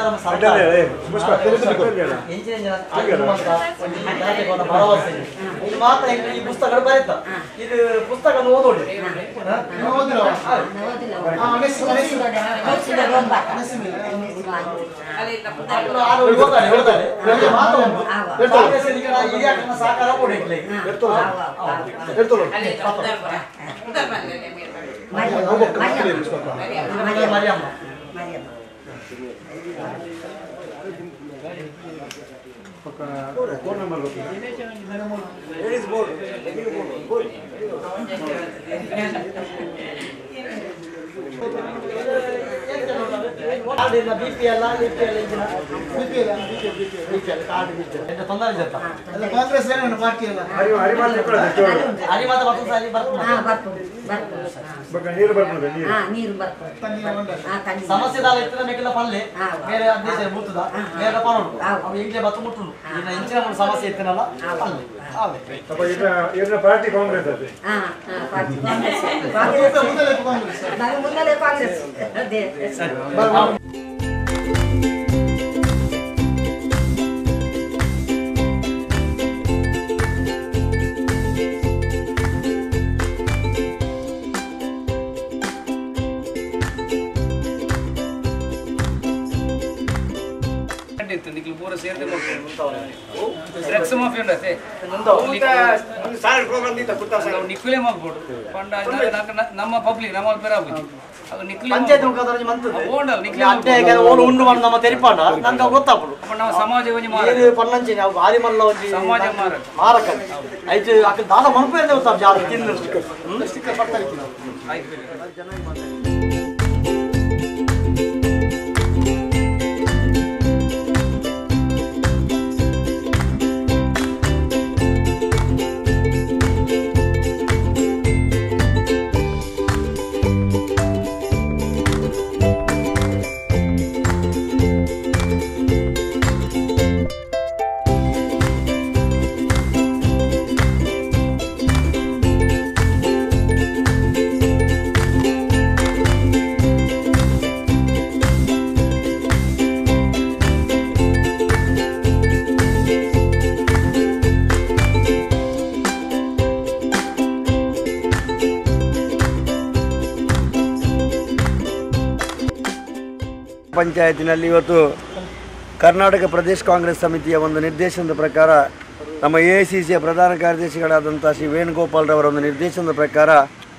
ನಮ್ಮ ಸರ್ಕಾರ ಎಂಚಿನ ಜನ ತಿಳ್ಕೊಂಬಂತ ಒಂದು ಜಾತಿಗೊಂದು ಭರವಸೆ ಇದೆ. ಇದು ಮಾತ್ರ ಇಲ್ಲಿ ಈ ಪುಸ್ತಕಗಳು ಬರೀತ ಇದು ಪುಸ್ತಕ ಓದೋಡಿ ಓದ್ತಾರೆ ಓದ್ತಾರೆ ಒಂದು ಮಾತು ಉಂಟು ಕಾಂಗ್ರೆಸ್ಸಿಗೆ ಈಗ ಹಿರಿಯ ಕನ್ನ ಸಹಕಾರ ಕೊಡಿಕ್ಲಿ ಮರಿಯಮ್ಮ ಕಾರ್ಡಿನ B P L A P L ಇಂಚಿನ B P L B P L card B P L ತೊಂದರೆ ಇರ್ತಾ ಕಾಂಗ್ರೆಸ್ ಏನು ಪಾರ್ಟಿ ಅಲ್ಲ ಅಲ್ಲಿ ಮಾತ್ರ ಮತ್ತೊಂದು ಸಾರಿ ಬರ್ತದೆ ನೀರು ಬರ್ತದೆ ನೀರು ನೀರು ಬರ್ತದೆ ತಣ್ಣೀರು ಹೊಂಡ. ಹಾ, ತಣ್ಣೀರು. ಸಮಸ್ಯೆ ದಾಲ ಇತ್ತಿನ ಮೇಕೆಲ್ಲ ಪಲ್ಲೆ ಹಾ. ಬೇರೆ ಅಧ್ಯಕ್ಷ ಮುಟ್ಟುದ ಬೇರೆ ಪನೋಡು ಹೌದು. ಅವು ಇಂಗ್ಲೇ ಬತ್ತು ಮುಟ್ಟುನು ಈಗ ಇಂಚಿನ ಒಂದು ಸಮಸ್ಯೆ ಇತ್ತಿನಲ್ಲ ಪಲ್ಲೆ ಆವೆ ಅಪ್ಪ ಈಗ ಇವ್ರ ಪಾರ್ಟಿ ಕಾಂಗ್ರೆಸ್ ಅದೇ ಹಾ, ಹಾ, ಪಾರ್ಟಿ ಕಾಂಗ್ರೆಸ್. ಮತ್ತೆ ಕಾಂಗ್ರೆಸ್. ಮುಂದಲೇ ಕಾಂಗ್ರೆಸ್ ನಾನು ಮುನ್ನಲೇ ಕಾಂಗ್ರೆಸ್ ಅದೇ ಇತ್ತು ನಿಕ್ಲು ಪೂರ ಸೇರಿದೆ ಡ್ರಗ್ಸ್ ಮಾಫಿ ಉಂಡತೆ ನಾವು ನಿಕ್ಲೆ ಮಾಡ್ಬೋದು ಪಂಡ ಅಂದಾಗ ನಾಕ ನ- ನಮ್ಮ ಪಬ್ಲಿಕ್ ನಮ್ಮ ಬೇರೆ ಆಗುದು ಅದು ನಿಕ್ಲೆ ಪಂಚಾಯತ್ ಮುಖಾಂತರ ಮಂತದ್ದು ಓಂಡಲ್ ನಿಕ್ಲೆ ಅಡ್ಡೆ ಓನು ಉಂಡು ಮಾಡಿ ನಮ್ಮ ತೆರಿಪಾಂಡ ನಂಗೆ ಗೊತ್ತಾಪಡು ನಾವು ಸಮಾಜ ಒಂಜಿ ಮಾರ ಏನು ಪನ್ನಂಚಿನ ಅವು ಭಾರಿ ಮಲ್ಲ ಒಂಜಿ ಸಮಾಜ ಮಾರ ಮಾರಕ ಐದು ಅಕ್ಕ ದಾನ ಮನಪೇರ್ದೆ ಗೊತ್ತಾಪ ಜಾಗ ತಿನ್ನು ಆಯ್ತು ಪಂಚಾಯತಿನಲ್ಲಿ ಇವತ್ತು ಕರ್ನಾಟಕ ಪ್ರದೇಶ ಕಾಂಗ್ರೆಸ್ ಸಮಿತಿಯ ಒಂದು ನಿರ್ದೇಶನದ ಪ್ರಕಾರ ನಮ್ಮ ಎ ಐ ಸಿ ಸಿಯ ಪ್ರಧಾನ ಕಾರ್ಯದರ್ಶಿಗಳಾದಂಥ ಶ್ರೀ ವೇಣುಗೋಪಾಲ್ರವರ ಒಂದು ನಿರ್ದೇಶನದ ಪ್ರಕಾರ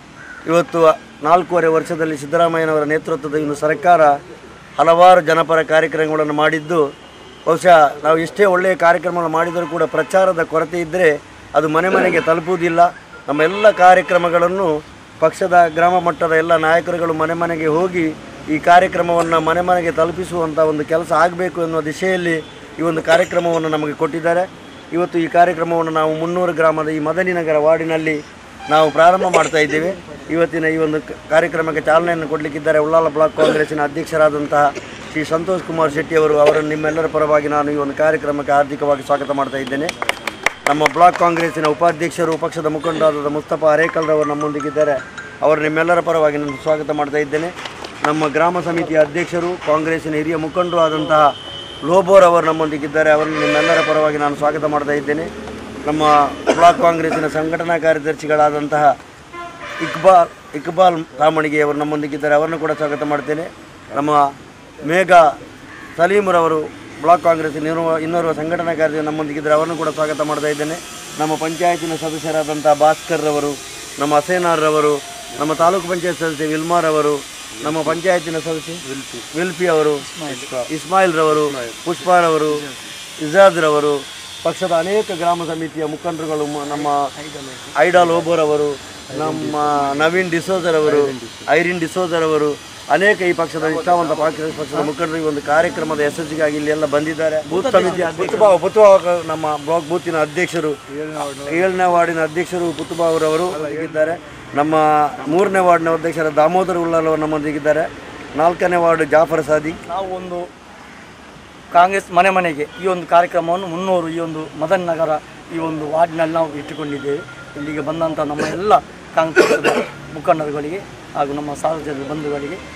ಇವತ್ತು ನಾಲ್ಕೂವರೆ ವರ್ಷದಲ್ಲಿ ಸಿದ್ದರಾಮಯ್ಯನವರ ನೇತೃತ್ವದ ಒಂದು ಸರ್ಕಾರ ಹಲವಾರು ಜನಪರ ಕಾರ್ಯಕ್ರಮಗಳನ್ನು ಮಾಡಿದ್ದು ಬಹುಶಃ ನಾವು ಎಷ್ಟೇ ಒಳ್ಳೆಯ ಕಾರ್ಯಕ್ರಮಗಳನ್ನು ಮಾಡಿದರೂ ಕೂಡ ಪ್ರಚಾರದ ಕೊರತೆ ಇದ್ದರೆ ಅದು ಮನೆ ಮನೆಗೆ ತಲುಪುವುದಿಲ್ಲ ನಮ್ಮ ಎಲ್ಲ ಕಾರ್ಯಕ್ರಮಗಳನ್ನು ಪಕ್ಷದ ಗ್ರಾಮ ಮಟ್ಟದ ಎಲ್ಲ ನಾಯಕರುಗಳು ಮನೆ ಮನೆಗೆ ಹೋಗಿ ಈ ಕಾರ್ಯಕ್ರಮವನ್ನು ಮನೆ ಮನೆಗೆ ತಲುಪಿಸುವಂಥ ಒಂದು ಕೆಲಸ ಆಗಬೇಕು ಎನ್ನುವ ದಿಶೆಯಲ್ಲಿ ಈ ಒಂದು ಕಾರ್ಯಕ್ರಮವನ್ನು ನಮಗೆ ಕೊಟ್ಟಿದ್ದಾರೆ ಇವತ್ತು ಈ ಕಾರ್ಯಕ್ರಮವನ್ನು ನಾವು ಮುನ್ನೂರು ಗ್ರಾಮದ ಈ ಮದನಿನಗರ ವಾರ್ಡಿನಲ್ಲಿ ನಾವು ಪ್ರಾರಂಭ ಮಾಡ್ತಾ ಇದ್ದೇವೆ ಇವತ್ತಿನ ಈ ಒಂದು ಕ- ಕಾರ್ಯಕ್ರಮಕ್ಕೆ ಚಾಲನೆಯನ್ನು ಕೊಡಲಿಕ್ಕಿದ್ದಾರೆ ಉಳ್ಳಾಲ ಬ್ಲಾಕ್ ಕಾಂಗ್ರೆಸ್ಸಿನ ಅಧ್ಯಕ್ಷರಾದಂತಹ ಶ್ರೀ ಸಂತೋಷ್ ಕುಮಾರ್ ಶೆಟ್ಟಿ ಅವರು ಅವರನ್ನು ನಿಮ್ಮೆಲ್ಲರ ಪರವಾಗಿ ನಾನು ಈ ಒಂದು ಕಾರ್ಯಕ್ರಮಕ್ಕೆ ಹಾರ್ದಿಕವಾಗಿ ಸ್ವಾಗತ ಮಾಡ್ತಾ ಇದ್ದೇನೆ ನಮ್ಮ ಬ್ಲಾಕ್ ಕಾಂಗ್ರೆಸ್ಸಿನ ಉಪಾಧ್ಯಕ್ಷರು ಪಕ್ಷದ ಮುಖಂಡರಾದ ಮುಸ್ತಫಾ ಅರೇಕಲ್ರವರು ನಮ್ಮೊಂದಿಗಿದ್ದಾರೆ ಅವರು ನಿಮ್ಮೆಲ್ಲರ ಪರವಾಗಿ ನಾನು ಸ್ವಾಗತ ಮಾಡ್ತಾ ಇದ್ದೇನೆ ನಮ್ಮ ಗ್ರಾಮ ಸಮಿತಿಯ ಅಧ್ಯಕ್ಷರು ಕಾಂಗ್ರೆಸ್ಸಿನ ಹಿರಿಯ ಮುಖಂಡರು ಆದಂತಹ ಲೋಬೋರ್ ಅವರು ನಮ್ಮೊಂದಿಗಿದ್ದಾರೆ ಅವರನ್ನು ನಿಮ್ಮೆಲ್ಲರ ಪರವಾಗಿ ನಾನು ಸ್ವಾಗತ ಮಾಡ್ತಾ ಇದ್ದೇನೆ ನಮ್ಮ ಬ್ಲಾಕ್ ಕಾಂಗ್ರೆಸ್ಸಿನ ಸಂಘಟನಾ ಕಾರ್ಯದರ್ಶಿಗಳಾದಂತಹ ಇಕ್ಬಾಲ್ ಇಕ್ಬಾಲ್ ರಾಮಣಿಗೆ ಅವರು ನಮ್ಮೊಂದಿಗಿದ್ದಾರೆ ಅವರನ್ನು ಕೂಡ ಸ್ವಾಗತ ಮಾಡ್ತೇನೆ ನಮ್ಮ ಮೇಘ ಸಲೀಮ್ರವರು ಬ್ಲಾಕ್ ಕಾಂಗ್ರೆಸ್ ಇನ್ನೋರ್ವ ಇನ್ನೋರ್ವ ಸಂಘಟನಾ ಕಾರ್ಯ ನಮ್ಮೊಂದಿಗಿದ್ದಾರೆ ಅವರನ್ನು ಕೂಡ ಸ್ವಾಗತ ಮಾಡ್ತಾ ಇದ್ದೇನೆ ನಮ್ಮ ಪಂಚಾಯತಿನ ಸದಸ್ಯರಾದಂಥ ಭಾಸ್ಕರ್ ರವರು ನಮ್ಮ ಅಸೇನಾರ್ರವರು ನಮ್ಮ ತಾಲೂಕು ಪಂಚಾಯತ್ ಸದಸ್ಯ ವಿಲ್ಮಾರ್ ಅವರು ನಮ್ಮ ಪಂಚಾಯತಿನ ಸದಸ್ಯ ವಿಲ್ಪಿ ಅವರು ಇಸ್ಮಾಯಿಲ್ ರವರು ಪುಷ್ಪಾರವರು ಇಜಾದ್ ರವರು ಪಕ್ಷದ ಅನೇಕ ಗ್ರಾಮ ಸಮಿತಿಯ ಮುಖಂಡರುಗಳು ಮ- ನಮ್ಮ ಐಡಾಲ್ ಓಬೋರ್ ಅವರು ನಮ್ಮ ನವೀನ್ ಡಿಸೋಜರ್ ಅವರು ಐರಿನ್ ಡಿಸೋಜರ್ ಅವರು ಅನೇಕ ಈ ಪಕ್ಷದ ನಿಷ್ಠಾವಂತ ಕಾಂಗ್ರೆಸ್ ಪಕ್ಷದ ಮುಖಂಡರು ಈ ಒಂದು ಕಾರ್ಯಕ್ರಮದ ಯಶಸ್ಸಿಗಾಗಿ ಇಲ್ಲಿ ಎಲ್ಲ ಬಂದಿದ್ದಾರೆ ಬೂತ್ ಸಮಿತಿಯ ಪುತ್ತುಬಾವ್ ಪುತ್ತುಬಾವ್ ನಮ್ಮ ಬ್ಲಾಕ್ ಬೂತಿನ ಅಧ್ಯಕ್ಷರು ಏಳನೇ ವಾರ್ಡಿನ ಅಧ್ಯಕ್ಷರು ಪುತ್ತುಬಾವ್ರವರು ಇದ್ದಾರೆ ನಮ್ಮ ಮೂರನೇ ವಾರ್ಡ್ನ ಅಧ್ಯಕ್ಷರ ದಾಮೋದರ್ ಉಳ್ಳಾಲ್ ಅವರು ನಮ್ಮೊಂದಿಗಿದ್ದಾರೆ ನಾಲ್ಕನೇ ವಾರ್ಡ್ ಜಾಫರ್ ಸಾದಿಕ್ ನಾವು ಒಂದು ಕಾಂಗ್ರೆಸ್ ಮನೆ ಮನೆಗೆ ಈ ಒಂದು ಕಾರ್ಯಕ್ರಮವನ್ನು ಮುನ್ನೂರು ಈ ಒಂದು ಮದನ್ ನಗರ ಈ ಒಂದು ವಾರ್ಡ್ನಲ್ಲಿ ನಾವು ಇಟ್ಟುಕೊಂಡಿದ್ದೇವೆ ಇಲ್ಲಿಗೆ ಬಂದಂಥ ನಮ್ಮ ಎಲ್ಲ ಕಾಂಗ್ರೆಸ್ ಪಕ್ಷದ ಮುಖಂಡರುಗಳಿಗೆ ಹಾಗೂ ನಮ್ಮ ಸಾರ್ವಜನಿಕ ಬಂಧುಗಳಿಗೆ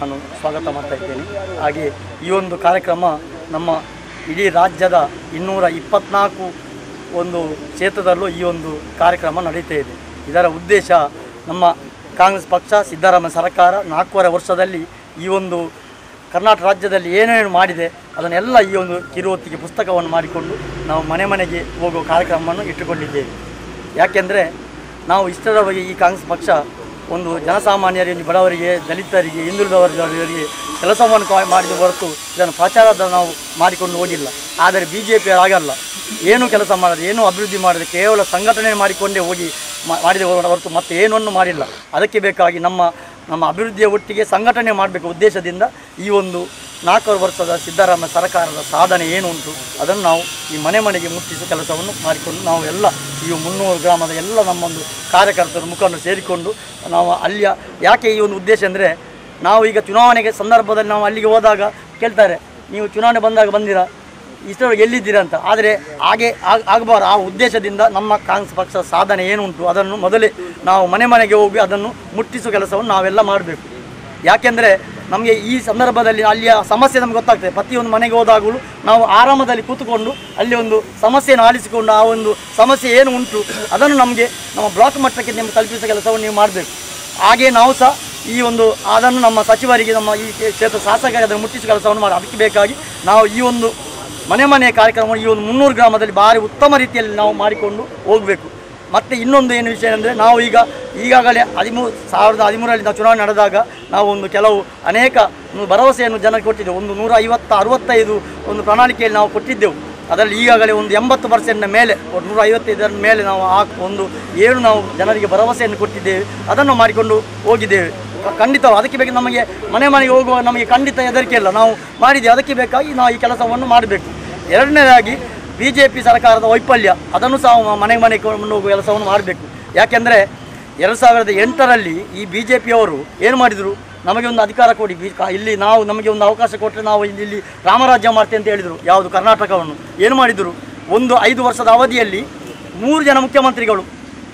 ನಾನು ಸ್ವಾಗತ ಮಾಡ್ತಾ ಇದ್ದೇನೆ ಹಾಗೆ ಈ ಒಂದು ಕಾರ್ಯಕ್ರಮ ನಮ್ಮ ಇಡೀ ರಾಜ್ಯದ ಇನ್ನೂರ ಇಪ್ಪತ್ನಾಲ್ಕು ಒಂದು ಕ್ಷೇತ್ರದಲ್ಲೂ ಈ ಒಂದು ಕಾರ್ಯಕ್ರಮ ನಡೀತಾ ಇದೆ ಇದರ ಉದ್ದೇಶ ನಮ್ಮ ಕಾಂಗ್ರೆಸ್ ಪಕ್ಷ ಸಿದ್ದರಾಮಯ್ಯ ಸರ್ಕಾರ ನಾಲ್ಕೂವರೆ ವರ್ಷದಲ್ಲಿ ಈ ಒಂದು ಕರ್ನಾಟಕ ರಾಜ್ಯದಲ್ಲಿ ಏನೇನು ಮಾಡಿದೆ ಅದನ್ನೆಲ್ಲ ಈ ಒಂದು ಕಿರುಹೊತ್ತಿಗೆ ಪುಸ್ತಕವನ್ನು ಮಾಡಿಕೊಂಡು ನಾವು ಮನೆ ಮನೆಗೆ ಹೋಗುವ ಕಾರ್ಯಕ್ರಮವನ್ನು ಇಟ್ಟುಕೊಂಡಿದ್ದೇವೆ ಯಾಕೆಂದರೆ ನಾವು ಇಷ್ಟರವರೆಗೆ ಈ ಕಾಂಗ್ರೆಸ್ ಪಕ್ಷ ಒಂದು ಜನಸಾಮಾನ್ಯರಿಗೆ ಬಡವರಿಗೆ ದಲಿತರಿಗೆ ಹಿಂದುಳಿದ ವರ್ಗದವರಿಗೆ ಕೆಲಸವನ್ನು ಕಾ- ಮಾಡಿದ ಹೊರತು ಇದನ್ನು ಪ್ರಚಾರದ ನಾವು ಮಾಡಿಕೊಂಡು ಹೋಗಿಲ್ಲ ಆದರೆ ಬಿ ಜೆ ಪಿ ಆಗಲ್ಲ ಏನೂ ಕೆಲಸ ಮಾಡದೆ ಏನೂ ಅಭಿವೃದ್ಧಿ ಮಾಡದೆ ಕೇವಲ ಸಂಘಟನೆ ಮಾಡಿಕೊಂಡೇ ಹೋಗಿ ಮಾ- ಮಾಡಿದ ಹೊರತು ಮತ್ತೆ ಏನನ್ನು ಮಾಡಿಲ್ಲ ಅದಕ್ಕೆ ಬೇಕಾಗಿ ನಮ್ಮ ನಮ್ಮ ಅಭಿವೃದ್ಧಿಯ ಒಟ್ಟಿಗೆ ಸಂಘಟನೆ ಮಾಡಬೇಕು ಉದ್ದೇಶದಿಂದ ಈ ಒಂದು ನಾಲ್ಕು ವರ್ಷದ ಸಿದ್ದರಾಮಯ್ಯ ಸರ್ಕಾರದ ಸಾಧನೆ ಏನು ಉಂಟು ಅದನ್ನು ನಾವು ಈ ಮನೆ ಮನೆಗೆ ಮುಟ್ಟಿಸುವ ಕೆಲಸವನ್ನು ಮಾಡಿಕೊಂಡು ನಾವು ಎಲ್ಲ ಈ ಮುನ್ನೂರು ಗ್ರಾಮದ ಎಲ್ಲ ನಮ್ಮೊಂದು ಕಾರ್ಯಕರ್ತರು ಮುಖಂಡರು ಸೇರಿಕೊಂಡು ನಾವು ಅಲ್ಲಿಯ ಯಾಕೆ ಈ ಒಂದು ಉದ್ದೇಶ ಅಂದರೆ ನಾವು ಈಗ ಚುನಾವಣೆಗೆ ಸಂದರ್ಭದಲ್ಲಿ ನಾವು ಅಲ್ಲಿಗೆ ಹೋದಾಗ ಕೇಳ್ತಾರೆ ನೀವು ಚುನಾವಣೆ ಬಂದಾಗ ಬಂದಿರಾ ಇಷ್ಟರವರೆಗೆ ಎಲ್ಲಿದ್ದೀರಾ ಅಂತ ಆದರೆ ಹಾಗೆ ಆಗ- ಆಗಬಾರ್ದು ಆ ಉದ್ದೇಶದಿಂದ ನಮ್ಮ ಕಾಂಗ್ರೆಸ್ ಪಕ್ಷದ ಸಾಧನೆ ಏನು ಉಂಟು ಅದನ್ನು ಮೊದಲೇ ನಾವು ಮನೆ ಮನೆಗೆ ಹೋಗಿ ಅದನ್ನು ಮುಟ್ಟಿಸುವ ಕೆಲಸವನ್ನು ನಾವೆಲ್ಲ ಮಾಡಬೇಕು ಯಾಕೆಂದರೆ ನಮಗೆ ಈ ಸಂದರ್ಭದಲ್ಲಿ ಅಲ್ಲಿಯ ಸಮಸ್ಯೆ ನಮ್ಗೆ ಗೊತ್ತಾಗ್ತದೆ ಪ್ರತಿಯೊಂದು ಮನೆಗೆ ಹೋದಾಗಲೂ ನಾವು ಆರಾಮದಲ್ಲಿ ಕೂತ್ಕೊಂಡು ಅಲ್ಲಿ ಒಂದು ಸಮಸ್ಯೆಯನ್ನು ಆಲಿಸಿಕೊಂಡು ಆ ಒಂದು ಸಮಸ್ಯೆ ಏನು ಉಂಟು ಅದನ್ನು ನಮಗೆ ನಮ್ಮ ಬ್ಲಾಕ್ ಮಟ್ಟಕ್ಕೆ ನಿಮಗೆ ತಲುಪಿಸುವ ಕೆಲಸವನ್ನು ನೀವು ಮಾಡಬೇಕು ಹಾಗೆ ನಾವು ಸಹ ಈ ಒಂದು ಅದನ್ನು ನಮ್ಮ ಸಚಿವರಿಗೆ ನಮ್ಮ ಈ ಕ್ಷೇತ್ರ ಶಾಸಕರಿಗೆ ಅದನ್ನು ಮುಟ್ಟಿಸುವ ಕೆಲಸವನ್ನು ಮಾಡಿ ಅದಕ್ಕೆ ಬೇಕಾಗಿ ನಾವು ಈ ಒಂದು ಮನೆ ಮನೆಯ ಕಾರ್ಯಕ್ರಮ ಈ ಒಂದು ಮುನ್ನೂರು ಗ್ರಾಮದಲ್ಲಿ ಭಾರಿ ಉತ್ತಮ ರೀತಿಯಲ್ಲಿ ನಾವು ಮಾಡಿಕೊಂಡು ಹೋಗಬೇಕು ಮತ್ತು ಇನ್ನೊಂದು ಏನು ವಿಷಯ ಅಂದರೆ ನಾವು ಈಗ ಈಗಾಗಲೇ ಹದಿಮೂರು ಸಾವಿರದ ಹದಿಮೂರರಲ್ಲಿ ನಾವು ಚುನಾವಣೆ ನಡೆದಾಗ ನಾವು ಒಂದು ಕೆಲವು ಅನೇಕ ಒಂದು ಭರವಸೆಯನ್ನು ಜನರಿಗೆ ಕೊಟ್ಟಿದ್ದೆವು ಒಂದು ನೂರ ಐವತ್ತು ಅರವತ್ತೈದು ಒಂದು ಪ್ರಣಾಳಿಕೆಯಲ್ಲಿ ನಾವು ಕೊಟ್ಟಿದ್ದೆವು ಅದರಲ್ಲಿ ಈಗಾಗಲೇ ಒಂದು ಎಂಬತ್ತು ಪರ್ಸೆಂಟ್ನ ಮೇಲೆ ಒಂದು ನೂರ ಐವತ್ತೈದರ ಮೇಲೆ ನಾವು ಆ ಒಂದು ಏನು ನಾವು ಜನರಿಗೆ ಭರವಸೆಯನ್ನು ಕೊಟ್ಟಿದ್ದೇವೆ ಅದನ್ನು ಮಾಡಿಕೊಂಡು ಹೋಗಿದ್ದೇವೆ ಕ- ಖಂಡಿತ ಅದಕ್ಕೆ ಬೇಕು ನಮಗೆ ಮನೆ ಮನೆಗೆ ಹೋಗುವ ನಮಗೆ ಖಂಡಿತ ಹೆದರಿಕೆ ಇಲ್ಲ ನಾವು ಮಾಡಿದ್ದೇವೆ ಅದಕ್ಕೆ ಬೇಕಾಗಿ ನಾವು ಈ ಕೆಲಸವನ್ನು ಮಾಡಬೇಕು ಎರಡನೇದಾಗಿ ಬಿ ಜೆ ಪಿ ಸರ್ಕಾರದ ವೈಫಲ್ಯ ಅದನ್ನು ಸಹ ಮ- ಮನೆ ಮನೆಗೆ ಕೊಂಡು ಹೋಗುವ ಕೆಲಸವನ್ನು ಮಾಡಬೇಕು ಯಾಕೆಂದರೆ ಎರಡು ಸಾವಿರದ ಎಂಟರಲ್ಲಿ ಈ ಬಿ ಜೆ ಪಿಯವರು ಏನು ಮಾಡಿದರು ನಮಗೆ ಒಂದು ಅಧಿಕಾರ ಕೊಡಿ ಬಿ- ಕಾ- ಇಲ್ಲಿ ನಾವು ನಮಗೆ ಒಂದು ಅವಕಾಶ ಕೊಟ್ಟರೆ ನಾವು ಇಲ್ಲಿ ಇಲ್ಲಿ ರಾಮರಾಜ್ಯ ಮಾಡ್ತೇವೆ ಅಂತ ಹೇಳಿದರು ಯಾವುದು ಕರ್ನಾಟಕವನ್ನು ಏನು ಮಾಡಿದರು ಒಂದು ಐದು ವರ್ಷದ ಅವಧಿಯಲ್ಲಿ ಮೂರು ಜನ ಮುಖ್ಯಮಂತ್ರಿಗಳು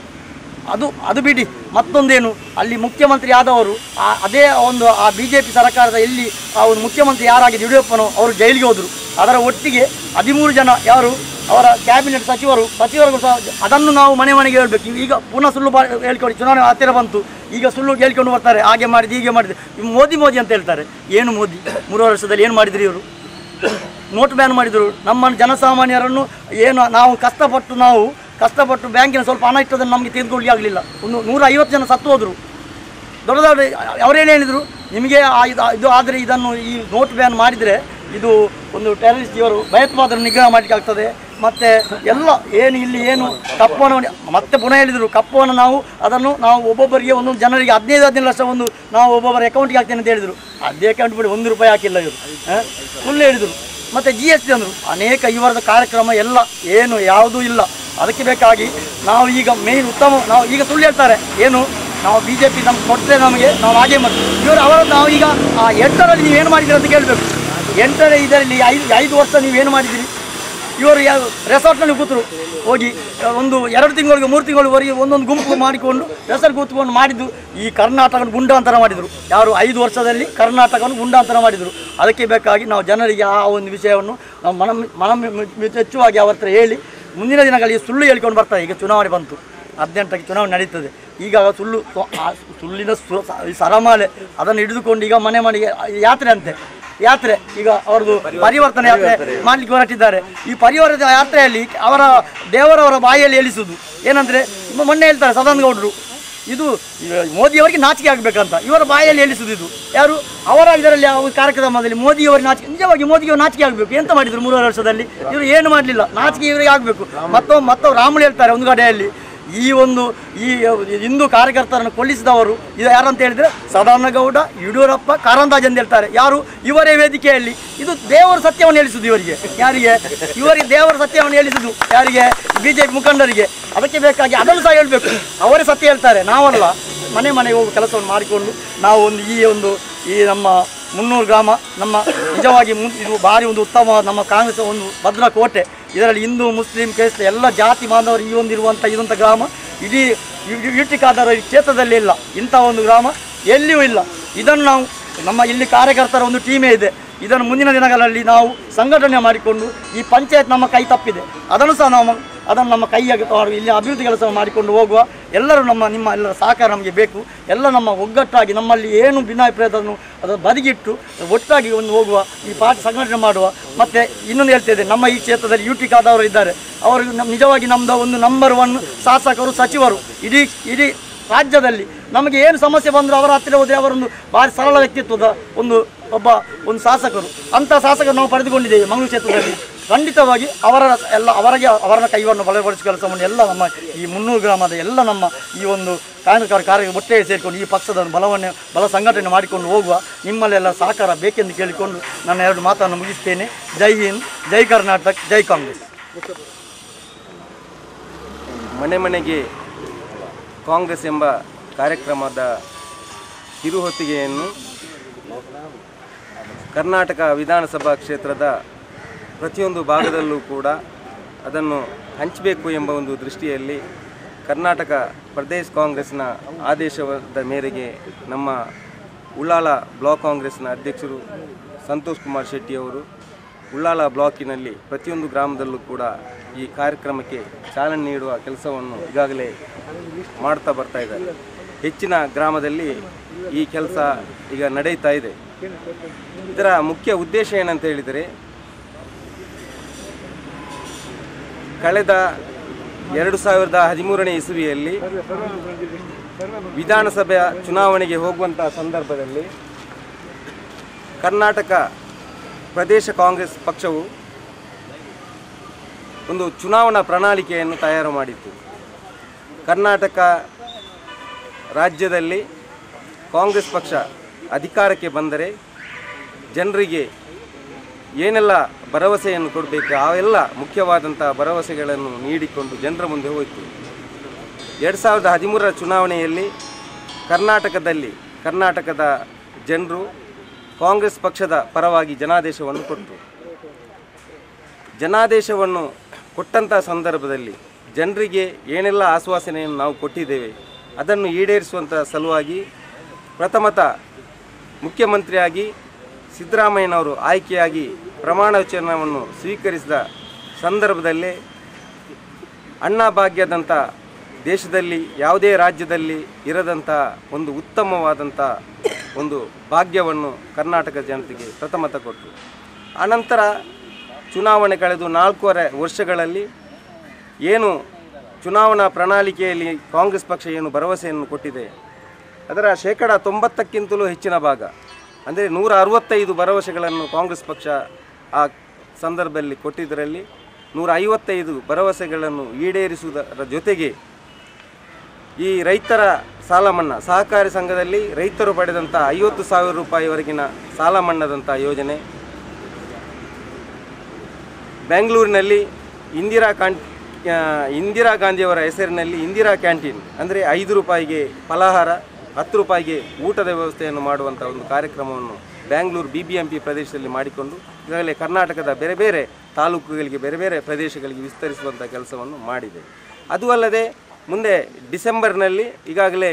ಅದು ಅದು ಬಿಡಿ ಮತ್ತೊಂದೇನು ಅಲ್ಲಿ ಮುಖ್ಯಮಂತ್ರಿ ಆದವರು ಆ ಅದೇ ಒಂದು ಆ ಬಿ ಜೆ ಪಿ ಸರ್ಕಾರದ ಎಲ್ಲಿ ಆ ಒಂದು ಮುಖ್ಯಮಂತ್ರಿ ಯಾರಾಗಿದೆ ಯಡಿಯೂರಪ್ಪನೋ ಅವರು ಜೈಲಿಗೆ ಹೋದರು ಅದರ ಒಟ್ಟಿಗೆ ಹದಿಮೂರು ಜನ ಯಾರು ಅವರ ಕ್ಯಾಬಿನೆಟ್ ಸಚಿವರು ಸಚಿವರುಗಳು ಸಹ ಅದನ್ನು ನಾವು ಮನೆ ಮನೆಗೆ ಹೇಳಬೇಕು ಈಗ ಪುನಃ ಸುಳ್ಳು ಬಾ ಹೇಳ್ಕೊಂಡು ಚುನಾವಣೆ ಹತ್ತಿರ ಬಂತು ಈಗ ಸುಳ್ಳು ಹೇಳ್ಕೊಂಡು ಬರ್ತಾರೆ ಹಾಗೆ ಮಾಡಿದ್ದು ಹೀಗೆ ಮಾಡಿದ್ದು ಇವ್ ಮೋದಿ ಮೋದಿ ಅಂತ ಹೇಳ್ತಾರೆ ಏನು ಮೋದಿ ಮೂರು ವರ್ಷದಲ್ಲಿ ಏನು ಮಾಡಿದ್ರಿ ಇವರು ನೋಟ್ ಬ್ಯಾನ್ ಮಾಡಿದರು ನಮ್ಮ ಜನಸಾಮಾನ್ಯರನ್ನು ಏನು ನಾವು ಕಷ್ಟಪಟ್ಟು ನಾವು ಕಷ್ಟಪಟ್ಟು ಬ್ಯಾಂಕಿನ ಸ್ವಲ್ಪ ಹಣ ಇಟ್ಟದನ್ನು ನಮಗೆ ತೆಗೆದುಕೊಳ್ಳಿ ಆಗಲಿಲ್ಲ ಒಂದು ನೂರ ಐವತ್ತು ಜನ ಸತ್ತು ಹೋದರು ದೊಡ್ಡ ದೊಡ್ಡ ಅವರೇನು ಹೇಳಿದರು ನಿಮಗೆ ಆ ಇದು ಇದು ಆದರೆ ಇದನ್ನು ಈ ನೋಟ್ ಬ್ಯಾನ್ ಮಾಡಿದರೆ ಇದು ಒಂದು ಟೆರರಿಸ್ಟ್ ಇವರು ಭಯೋತ್ಪಾದನೆ ನಿಗ್ರಹ ಮಾಡಲಿಕ್ಕೆ ಆಗ್ತದೆ ಮತ್ತು ಎಲ್ಲ ಏನು ಇಲ್ಲಿ ಏನು ಕಪ್ಪವನ್ನು ಮತ್ತೆ ಪುನಃ ಹೇಳಿದರು ಕಪ್ಪವನ್ನು ನಾವು ಅದನ್ನು ನಾವು ಒಬ್ಬೊಬ್ಬರಿಗೆ ಒಂದೊಂದು ಜನರಿಗೆ ಹದಿನೈದು ಹದಿನೈದು ಲಕ್ಷ ಒಂದು ನಾವು ಒಬ್ಬೊಬ್ಬರ ಅಕೌಂಟಿಗೆ ಹಾಕ್ತೇನೆ ಅಂತ ಹೇಳಿದರು ಅದೇ ಅಕೌಂಟ್ ಬಿಡಿ ಒಂದು ರೂಪಾಯಿ ಹಾಕಿಲ್ಲ ಇವರು ಆ? ಸುಳ್ಳು ಹೇಳಿದರು ಮತ್ತು ಜಿ ಎಸ್ ಟಿ ಅಂದರು ಅನೇಕ ಇವರದ ಕಾರ್ಯಕ್ರಮ ಎಲ್ಲ ಏನು ಯಾವುದೂ ಇಲ್ಲ ಅದಕ್ಕೆ ಬೇಕಾಗಿ ನಾವು ಈಗ ಮೇನ್ ಉತ್ತಮ ನಾವು ಈಗ ಸುಳ್ಳು ಹೇಳ್ತಾರೆ ಏನು ನಾವು ಬಿ ಜೆ ಪಿ ನಮ್ಗೆ ಕೊಟ್ಟರೆ ನಮಗೆ ನಾವು ಹಾಗೆ ಮಾಡ್ತೀವಿ ಇವರು ಅವರ ನಾವು ಈಗ ಆ ಎಂಟರಲ್ಲಿ ನೀವು ಏನು ಮಾಡಿದ್ದೀರಿ ಅಂತ ಕೇಳಬೇಕು ಎಂಟರ ಇದರಲ್ಲಿ ಐದು ಐದು ವರ್ಷ ನೀವು ಏನು ಮಾಡಿದ್ದೀರಿ ಇವರು ಯಾವ ರೆಸಾರ್ಟ್ನಲ್ಲಿ ಕೂತರು ಹೋಗಿ ಒಂದು ಎರಡು ತಿಂಗಳಿಗೆ ಮೂರು ತಿಂಗಳವರೆಗೆ ಒಂದೊಂದು ಗುಂಪು ಮಾಡಿಕೊಂಡು ರೆಸಾರ್ಟ್ ಕೂತ್ಕೊಂಡು ಮಾಡಿದ್ದು ಈ ಕರ್ನಾಟಕ ಗುಂಡಾಂತರ ಮಾಡಿದರು ಯಾರು ಐದು ವರ್ಷದಲ್ಲಿ ಕರ್ನಾಟಕವನ್ನು ಗುಂಡಾಂತರ ಮಾಡಿದರು ಅದಕ್ಕೆ ಬೇಕಾಗಿ ನಾವು ಜನರಿಗೆ ಆ ಒಂದು ವಿಷಯವನ್ನು ನಾವು ಮನ ಮನ ಮೆಚ್ಚುವಾಗಿ ಅವ್ರ ಹತ್ರ ಹೇಳಿ ಮುಂದಿನ ದಿನಗಳಲ್ಲಿ ಸುಳ್ಳು ಹೇಳ್ಕೊಂಡು ಬರ್ತಾರೆ ಈಗ ಚುನಾವಣೆ ಬಂತು ಹದಿನೆಂಟಕ್ಕೆ ಚುನಾವಣೆ ನಡೀತದೆ ಈಗ ಸುಳ್ಳು ಆ ಸುಳ್ಳಿನ ಸು- ಈ ಸರಮಾಲೆ ಅದನ್ನು ಹಿಡಿದುಕೊಂಡು ಈಗ ಮನೆ ಮನೆಗೆ ಯಾತ್ರೆ ಅಂತೆ ಯಾತ್ರೆ ಈಗ ಅವ್ರದ್ದು ಪರಿವರ್ತನೆ ಯಾತ್ರೆ ಮಾಡಲಿಕ್ಕೆ ಹೊರಟಿದ್ದಾರೆ ಈ ಪರಿವರ್ತನೆ ಯಾತ್ರೆಯಲ್ಲಿ ಅವರ ದೇವರವರ ಬಾಯಲ್ಲಿ ಹೇಳಿಸುವುದು ಏನಂದರೆ ಮೊನ್ನೆ ಹೇಳ್ತಾರೆ ಸದಾನಂದ ಗೌಡರು ಇದು ಇವ- ಮೋದಿಯವರಿಗೆ ನಾಚಿಕೆ ಆಗಬೇಕಂತ ಇವರ ಬಾಯಲ್ಲಿ ಹೇಳಿಸುವುದು ಇದು ಯಾರು ಅವರ ಇದರಲ್ಲಿ ಆ ಒಂದು ಕಾರ್ಯಕ್ರಮದಲ್ಲಿ ಮೋದಿಯವರಿಗೆ ನಾಚಿಕೆ ನಿಜವಾಗಿ ಮೋದಿಯವರು ನಾಚಿಕೆ ಆಗಬೇಕು ಎಂತ ಮಾಡಿದ್ರು ಮೂರುವರೆ ವರ್ಷದಲ್ಲಿ ಇವರು ಏನು ಮಾಡಲಿಲ್ಲ ನಾಚಿಕೆ ಇವರಿಗೆ ಆಗಬೇಕು ಮತ್ತೊಮ್ಮೆ ಮತ್ತೊಬ್ಬರು ರಾಮುಲು ಹೇಳ್ತಾರೆ ಒಂದು ಕಡೆಯಲ್ಲಿ ಈ ಒಂದು ಈ ಹಿಂದೂ ಕಾರ್ಯಕರ್ತರನ್ನು ಕೊಲ್ಲಿಸಿದವರು ಇದು ಯಾರಂತ ಹೇಳಿದ್ರೆ ಸದಾನಂದ ಗೌಡ ಯಡಿಯೂರಪ್ಪ ಕಾರಂದಾಜ್ ಅಂತ ಹೇಳ್ತಾರೆ ಯಾರು ಇವರೇ ವೇದಿಕೆಯಲ್ಲಿ ಇದು ದೇವರ ಸತ್ಯವನ್ನು ಹೇಳಿಸುದು ಇವರಿಗೆ ಯಾರಿಗೆ ಇವರಿಗೆ ದೇವರ ಸತ್ಯವನ್ನು ಹೇಳಿಸುದು ಯಾರಿಗೆ ಬಿಜೆಪಿ ಮುಖಂಡರಿಗೆ ಅದಕ್ಕೆ ಬೇಕಾಗಿ ಅದನ್ನು ಸಹ ಹೇಳಬೇಕು ಅವರೇ ಸತ್ಯ ಹೇಳ್ತಾರೆ ನಾವಲ್ಲ ಮನೆ ಮನೆಗೆ ಹೋಗುವ ಕೆಲಸವನ್ನು ಮಾಡಿಕೊಂಡು ನಾವು ಒಂದು ಈ ಒಂದು ಈ ನಮ್ಮ ಮುನ್ನೂರು ಗ್ರಾಮ ನಮ್ಮ ನಿಜವಾಗಿ ಮುನ್- ಇದು ಭಾರಿ ಒಂದು ಉತ್ತಮವಾದ ನಮ್ಮ ಕಾಂಗ್ರೆಸ್ ಒಂದು ಭದ್ರಾ ಕೋಟೆ ಇದರಲ್ಲಿ ಹಿಂದೂ ಮುಸ್ಲಿಂ ಕ್ರೈಸ್ತ ಎಲ್ಲ ಜಾತಿ ಬಾಂಧವರು ಈ ಒಂದು ಇರುವಂಥ ಇದಂಥ ಗ್ರಾಮ ಇಡೀ ಯುಟಿಕಾದರ ಕ್ಷೇತ್ರದಲ್ಲಿ ಇಲ್ಲ ಇಂಥ ಒಂದು ಗ್ರಾಮ ಎಲ್ಲಿಯೂ ಇಲ್ಲ ಇದನ್ನು ನಾವು ನಮ್ಮ ಇಲ್ಲಿ ಕಾರ್ಯಕರ್ತರ ಒಂದು ಟೀಮೇ ಇದೆ ಇದನ್ನು ಮುಂದಿನ ದಿನಗಳಲ್ಲಿ ನಾವು ಸಂಘಟನೆ ಮಾಡಿಕೊಂಡು ಈ ಪಂಚಾಯತ್ ನಮ್ಮ ಕೈ ತಪ್ಪಿದೆ ಅದನ್ನು ಸಹ ನಾವು ಅದನ್ನು ನಮ್ಮ ಕೈಯಾಗಿ ತಗೊಂಡು ಇಲ್ಲಿ ಅಭಿವೃದ್ಧಿ ಕೆಲಸ ಮಾಡಿಕೊಂಡು ಹೋಗುವ ಎಲ್ಲರೂ ನಮ್ಮ ನಿಮ್ಮ ಎಲ್ಲರ ಸಹಕಾರ ನಮಗೆ ಬೇಕು ಎಲ್ಲ ನಮ್ಮ ಒಗ್ಗಟ್ಟಾಗಿ ನಮ್ಮಲ್ಲಿ ಏನು ಭಿನ್ನಾಭಿಪ್ರಾಯದನ್ನು ಅದನ್ನು ಬದಿಗಿಟ್ಟು ಒಟ್ಟಾಗಿ ಒಂದು ಹೋಗುವ ಈ ಪಾರ್ಟಿ ಸಂಘಟನೆ ಮಾಡುವ ಮತ್ತು ಇನ್ನೊಂದು ಹೇಳ್ತಿದ್ದೆ ನಮ್ಮ ಈ ಕ್ಷೇತ್ರದಲ್ಲಿ ಯು ಟಿ ಖಾದವರು ಇದ್ದಾರೆ ಅವರು ನಮ್- ನಿಜವಾಗಿ ನಮ್ಮದು ಒಂದು ನಂಬರ್ ಒನ್ ಶಾಸಕರು ಸಚಿವರು ಇಡೀ ಇಡೀ ರಾಜ್ಯದಲ್ಲಿ ನಮಗೆ ಏನು ಸಮಸ್ಯೆ ಬಂದರೂ ಅವರ ಹತ್ತಿರ ಹೋದರೆ ಅವರೊಂದು ಭಾರಿ ಸರಳ ವ್ಯಕ್ತಿತ್ವದ ಒಂದು ಒಬ್ಬ ಒಂದು ಶಾಸಕರು ಅಂಥ ಶಾಸಕರು ನಾವು ಪಡೆದುಕೊಂಡಿದ್ದೇವೆ ಮಂಗಳೂರು ಕ್ಷೇತ್ರದಲ್ಲಿ ಖಂಡಿತವಾಗಿ ಅವರ ಎಲ್ಲ ಅವರಿಗೆ ಅವರ ಕೈವನ್ನು ಬಲಪಡಿಸುವ ಕೆಲಸವನ್ನು ಎಲ್ಲ ನಮ್ಮ ಈ ಮುನ್ನೂರು ಗ್ರಾಮದ ಎಲ್ಲ ನಮ್ಮ ಈ ಒಂದು ಕಾಯಕ ಕಾರ್ಯ ಒಟ್ಟಿಗೆ ಸೇರಿಕೊಂಡು ಈ ಪಕ್ಷದ ಬಲವನ್ನು ಬಲ ಸಂಘಟನೆ ಮಾಡಿಕೊಂಡು ಹೋಗುವ ನಿಮ್ಮಲ್ಲೆಲ್ಲ ಸಹಕಾರ ಬೇಕೆಂದು ಕೇಳಿಕೊಂಡು ನನ್ನ ಎರಡು ಮಾತನ್ನು ಮುಗಿಸ್ತೇನೆ ಜೈ ಹಿಂದ್ ಜೈ ಕರ್ನಾಟಕ ಜೈ ಕಾಂಗ್ರೆಸ್ ಮನೆ ಮನೆಗೆ ಕಾಂಗ್ರೆಸ್ ಎಂಬ ಕಾರ್ಯಕ್ರಮದ ಕಿರುಹೊತ್ತಿಗೆಯನ್ನು ಕರ್ನಾಟಕ ವಿಧಾನಸಭಾ ಕ್ಷೇತ್ರದ ಪ್ರತಿಯೊಂದು ಭಾಗದಲ್ಲೂ ಕೂಡ ಅದನ್ನು ಹಂಚಬೇಕು ಎಂಬ ಒಂದು ದೃಷ್ಟಿಯಲ್ಲಿ ಕರ್ನಾಟಕ ಪ್ರದೇಶ ಕಾಂಗ್ರೆಸ್ನ ಆದೇಶದ ಮೇರೆಗೆ ನಮ್ಮ ಉಳ್ಳಾಲ ಬ್ಲಾಕ್ ಕಾಂಗ್ರೆಸ್ನ ಅಧ್ಯಕ್ಷರು ಸಂತೋಷ್ ಕುಮಾರ್ ಶೆಟ್ಟಿಯವರು ಉಳ್ಳಾಲ ಬ್ಲಾಕಿನಲ್ಲಿ ಪ್ರತಿಯೊಂದು ಗ್ರಾಮದಲ್ಲೂ ಕೂಡ ಈ ಕಾರ್ಯಕ್ರಮಕ್ಕೆ ಚಾಲನೆ ನೀಡುವ ಕೆಲಸವನ್ನು ಈಗಾಗಲೇ ಮಾಡ್ತಾ ಬರ್ತಾ ಇದ್ದಾರೆ ಹೆಚ್ಚಿನ ಗ್ರಾಮದಲ್ಲಿ ಈ ಕೆಲಸ ಈಗ ನಡೀತಾ ಇದೆ ಇದರ ಮುಖ್ಯ ಉದ್ದೇಶ ಏನಂತ ಹೇಳಿದರೆ ಕಳೆದ ಎರಡು ಸಾವಿರದ ಹದಿಮೂರನೇ ಇಸುವಿಯಲ್ಲಿ ವಿಧಾನಸಭೆಯ ಚುನಾವಣೆಗೆ ಹೋಗುವಂತಹ ಸಂದರ್ಭದಲ್ಲಿ ಕರ್ನಾಟಕ ಪ್ರದೇಶ ಕಾಂಗ್ರೆಸ್ ಪಕ್ಷವು ಒಂದು ಚುನಾವಣಾ ಪ್ರಣಾಳಿಕೆಯನ್ನು ತಯಾರು ಮಾಡಿತ್ತು ಕರ್ನಾಟಕ ರಾಜ್ಯದಲ್ಲಿ ಕಾಂಗ್ರೆಸ್ ಪಕ್ಷ ಅಧಿಕಾರಕ್ಕೆ ಬಂದರೆ ಜನರಿಗೆ ಏನೆಲ್ಲ ಭರವಸೆಯನ್ನು ಕೊಡಬೇಕು ಅವೆಲ್ಲ ಮುಖ್ಯವಾದಂಥ ಭರವಸೆಗಳನ್ನು ನೀಡಿಕೊಂಡು ಜನರ ಮುಂದೆ ಹೋಯಿತು ಎರಡು ಸಾವಿರದ ಹದಿಮೂರರ ಚುನಾವಣೆಯಲ್ಲಿ ಕರ್ನಾಟಕದಲ್ಲಿ ಕರ್ನಾಟಕದ ಜನರು ಕಾಂಗ್ರೆಸ್ ಪಕ್ಷದ ಪರವಾಗಿ ಜನಾದೇಶವನ್ನು ಕೊಟ್ಟರು ಜನಾದೇಶವನ್ನು ಕೊಟ್ಟಂಥ ಸಂದರ್ಭದಲ್ಲಿ ಜನರಿಗೆ ಏನೆಲ್ಲ ಆಶ್ವಾಸನೆಯನ್ನು ನಾವು ಕೊಟ್ಟಿದ್ದೇವೆ ಅದನ್ನು ಈಡೇರಿಸುವಂಥ ಸಲುವಾಗಿ ಪ್ರಥಮತ ಮುಖ್ಯಮಂತ್ರಿಯಾಗಿ ಸಿದ್ದರಾಮಯ್ಯನವರು ಆಯ್ಕೆಯಾಗಿ ಪ್ರಮಾಣ ವಚನವನ್ನು ಸ್ವೀಕರಿಸಿದ ಸಂದರ್ಭದಲ್ಲೇ ಅಣ್ಣ ಭಾಗ್ಯದಂಥ ದೇಶದಲ್ಲಿ ಯಾವುದೇ ರಾಜ್ಯದಲ್ಲಿ ಇರದಂಥ ಒಂದು ಉತ್ತಮವಾದಂಥ ಒಂದು ಭಾಗ್ಯವನ್ನು ಕರ್ನಾಟಕ ಜನತೆಗೆ ಪ್ರಥಮತ ಕೊಟ್ಟರು ಆನಂತರ ಚುನಾವಣೆ ಕಳೆದು ನಾಲ್ಕೂವರೆ ವರ್ಷಗಳಲ್ಲಿ ಏನು ಚುನಾವಣಾ ಪ್ರಣಾಳಿಕೆಯಲ್ಲಿ ಕಾಂಗ್ರೆಸ್ ಪಕ್ಷ ಏನು ಭರವಸೆಯನ್ನು ಕೊಟ್ಟಿದೆ ಅದರ ಶೇಕಡ ತೊಂಬತ್ತಕ್ಕಿಂತಲೂ ಹೆಚ್ಚಿನ ಭಾಗ ಅಂದರೆ ನೂರ ಅರವತ್ತೈದು ಭರವಸೆಗಳನ್ನು ಕಾಂಗ್ರೆಸ್ ಪಕ್ಷ ಆ ಸಂದರ್ಭದಲ್ಲಿ ಕೊಟ್ಟಿದ್ದರಲ್ಲಿ ನೂರ ಐವತ್ತೈದು ಭರವಸೆಗಳನ್ನು ಈಡೇರಿಸುವುದರ ಜೊತೆಗೆ ಈ ರೈತರ ಸಾಲ ಮನ್ನಾ ಸಹಕಾರಿ ಸಂಘದಲ್ಲಿ ರೈತರು ಪಡೆದಂಥ ಐವತ್ತು ಸಾವಿರ ರೂಪಾಯಿವರೆಗಿನ ಸಾಲ ಮನ್ನಾದಂಥ ಯೋಜನೆ ಬೆಂಗಳೂರಿನಲ್ಲಿ ಇಂದಿರಾ ಕಾನ್ ಆ, ಇಂದಿರಾ ಗಾಂಧಿಯವರ ಹೆಸರಿನಲ್ಲಿ ಇಂದಿರಾ ಕ್ಯಾಂಟೀನ್ ಅಂದರೆ ಐದು ರೂಪಾಯಿಗೆ ಫಲಾಹಾರ ಹತ್ತು ರೂಪಾಯಿಗೆ ಊಟದ ವ್ಯವಸ್ಥೆಯನ್ನು ಮಾಡುವಂಥ ಒಂದು ಕಾರ್ಯಕ್ರಮವನ್ನು Bangalore B B M P ಪ್ರದೇಶದಲ್ಲಿ ಮಾಡಿಕೊಂಡು ಈಗಾಗಲೇ ಕರ್ನಾಟಕದ ಬೇರೆ ಬೇರೆ ತಾಲೂಕುಗಳಿಗೆ ಬೇರೆ ಬೇರೆ ಪ್ರದೇಶಗಳಿಗೆ ವಿಸ್ತರಿಸುವಂಥ ಕೆಲಸವನ್ನು ಮಾಡಿದೆ ಅದು ಅಲ್ಲದೆ ಮುಂದೆ ಡಿಸೆಂಬರ್ನಲ್ಲಿ ಈಗಾಗಲೇ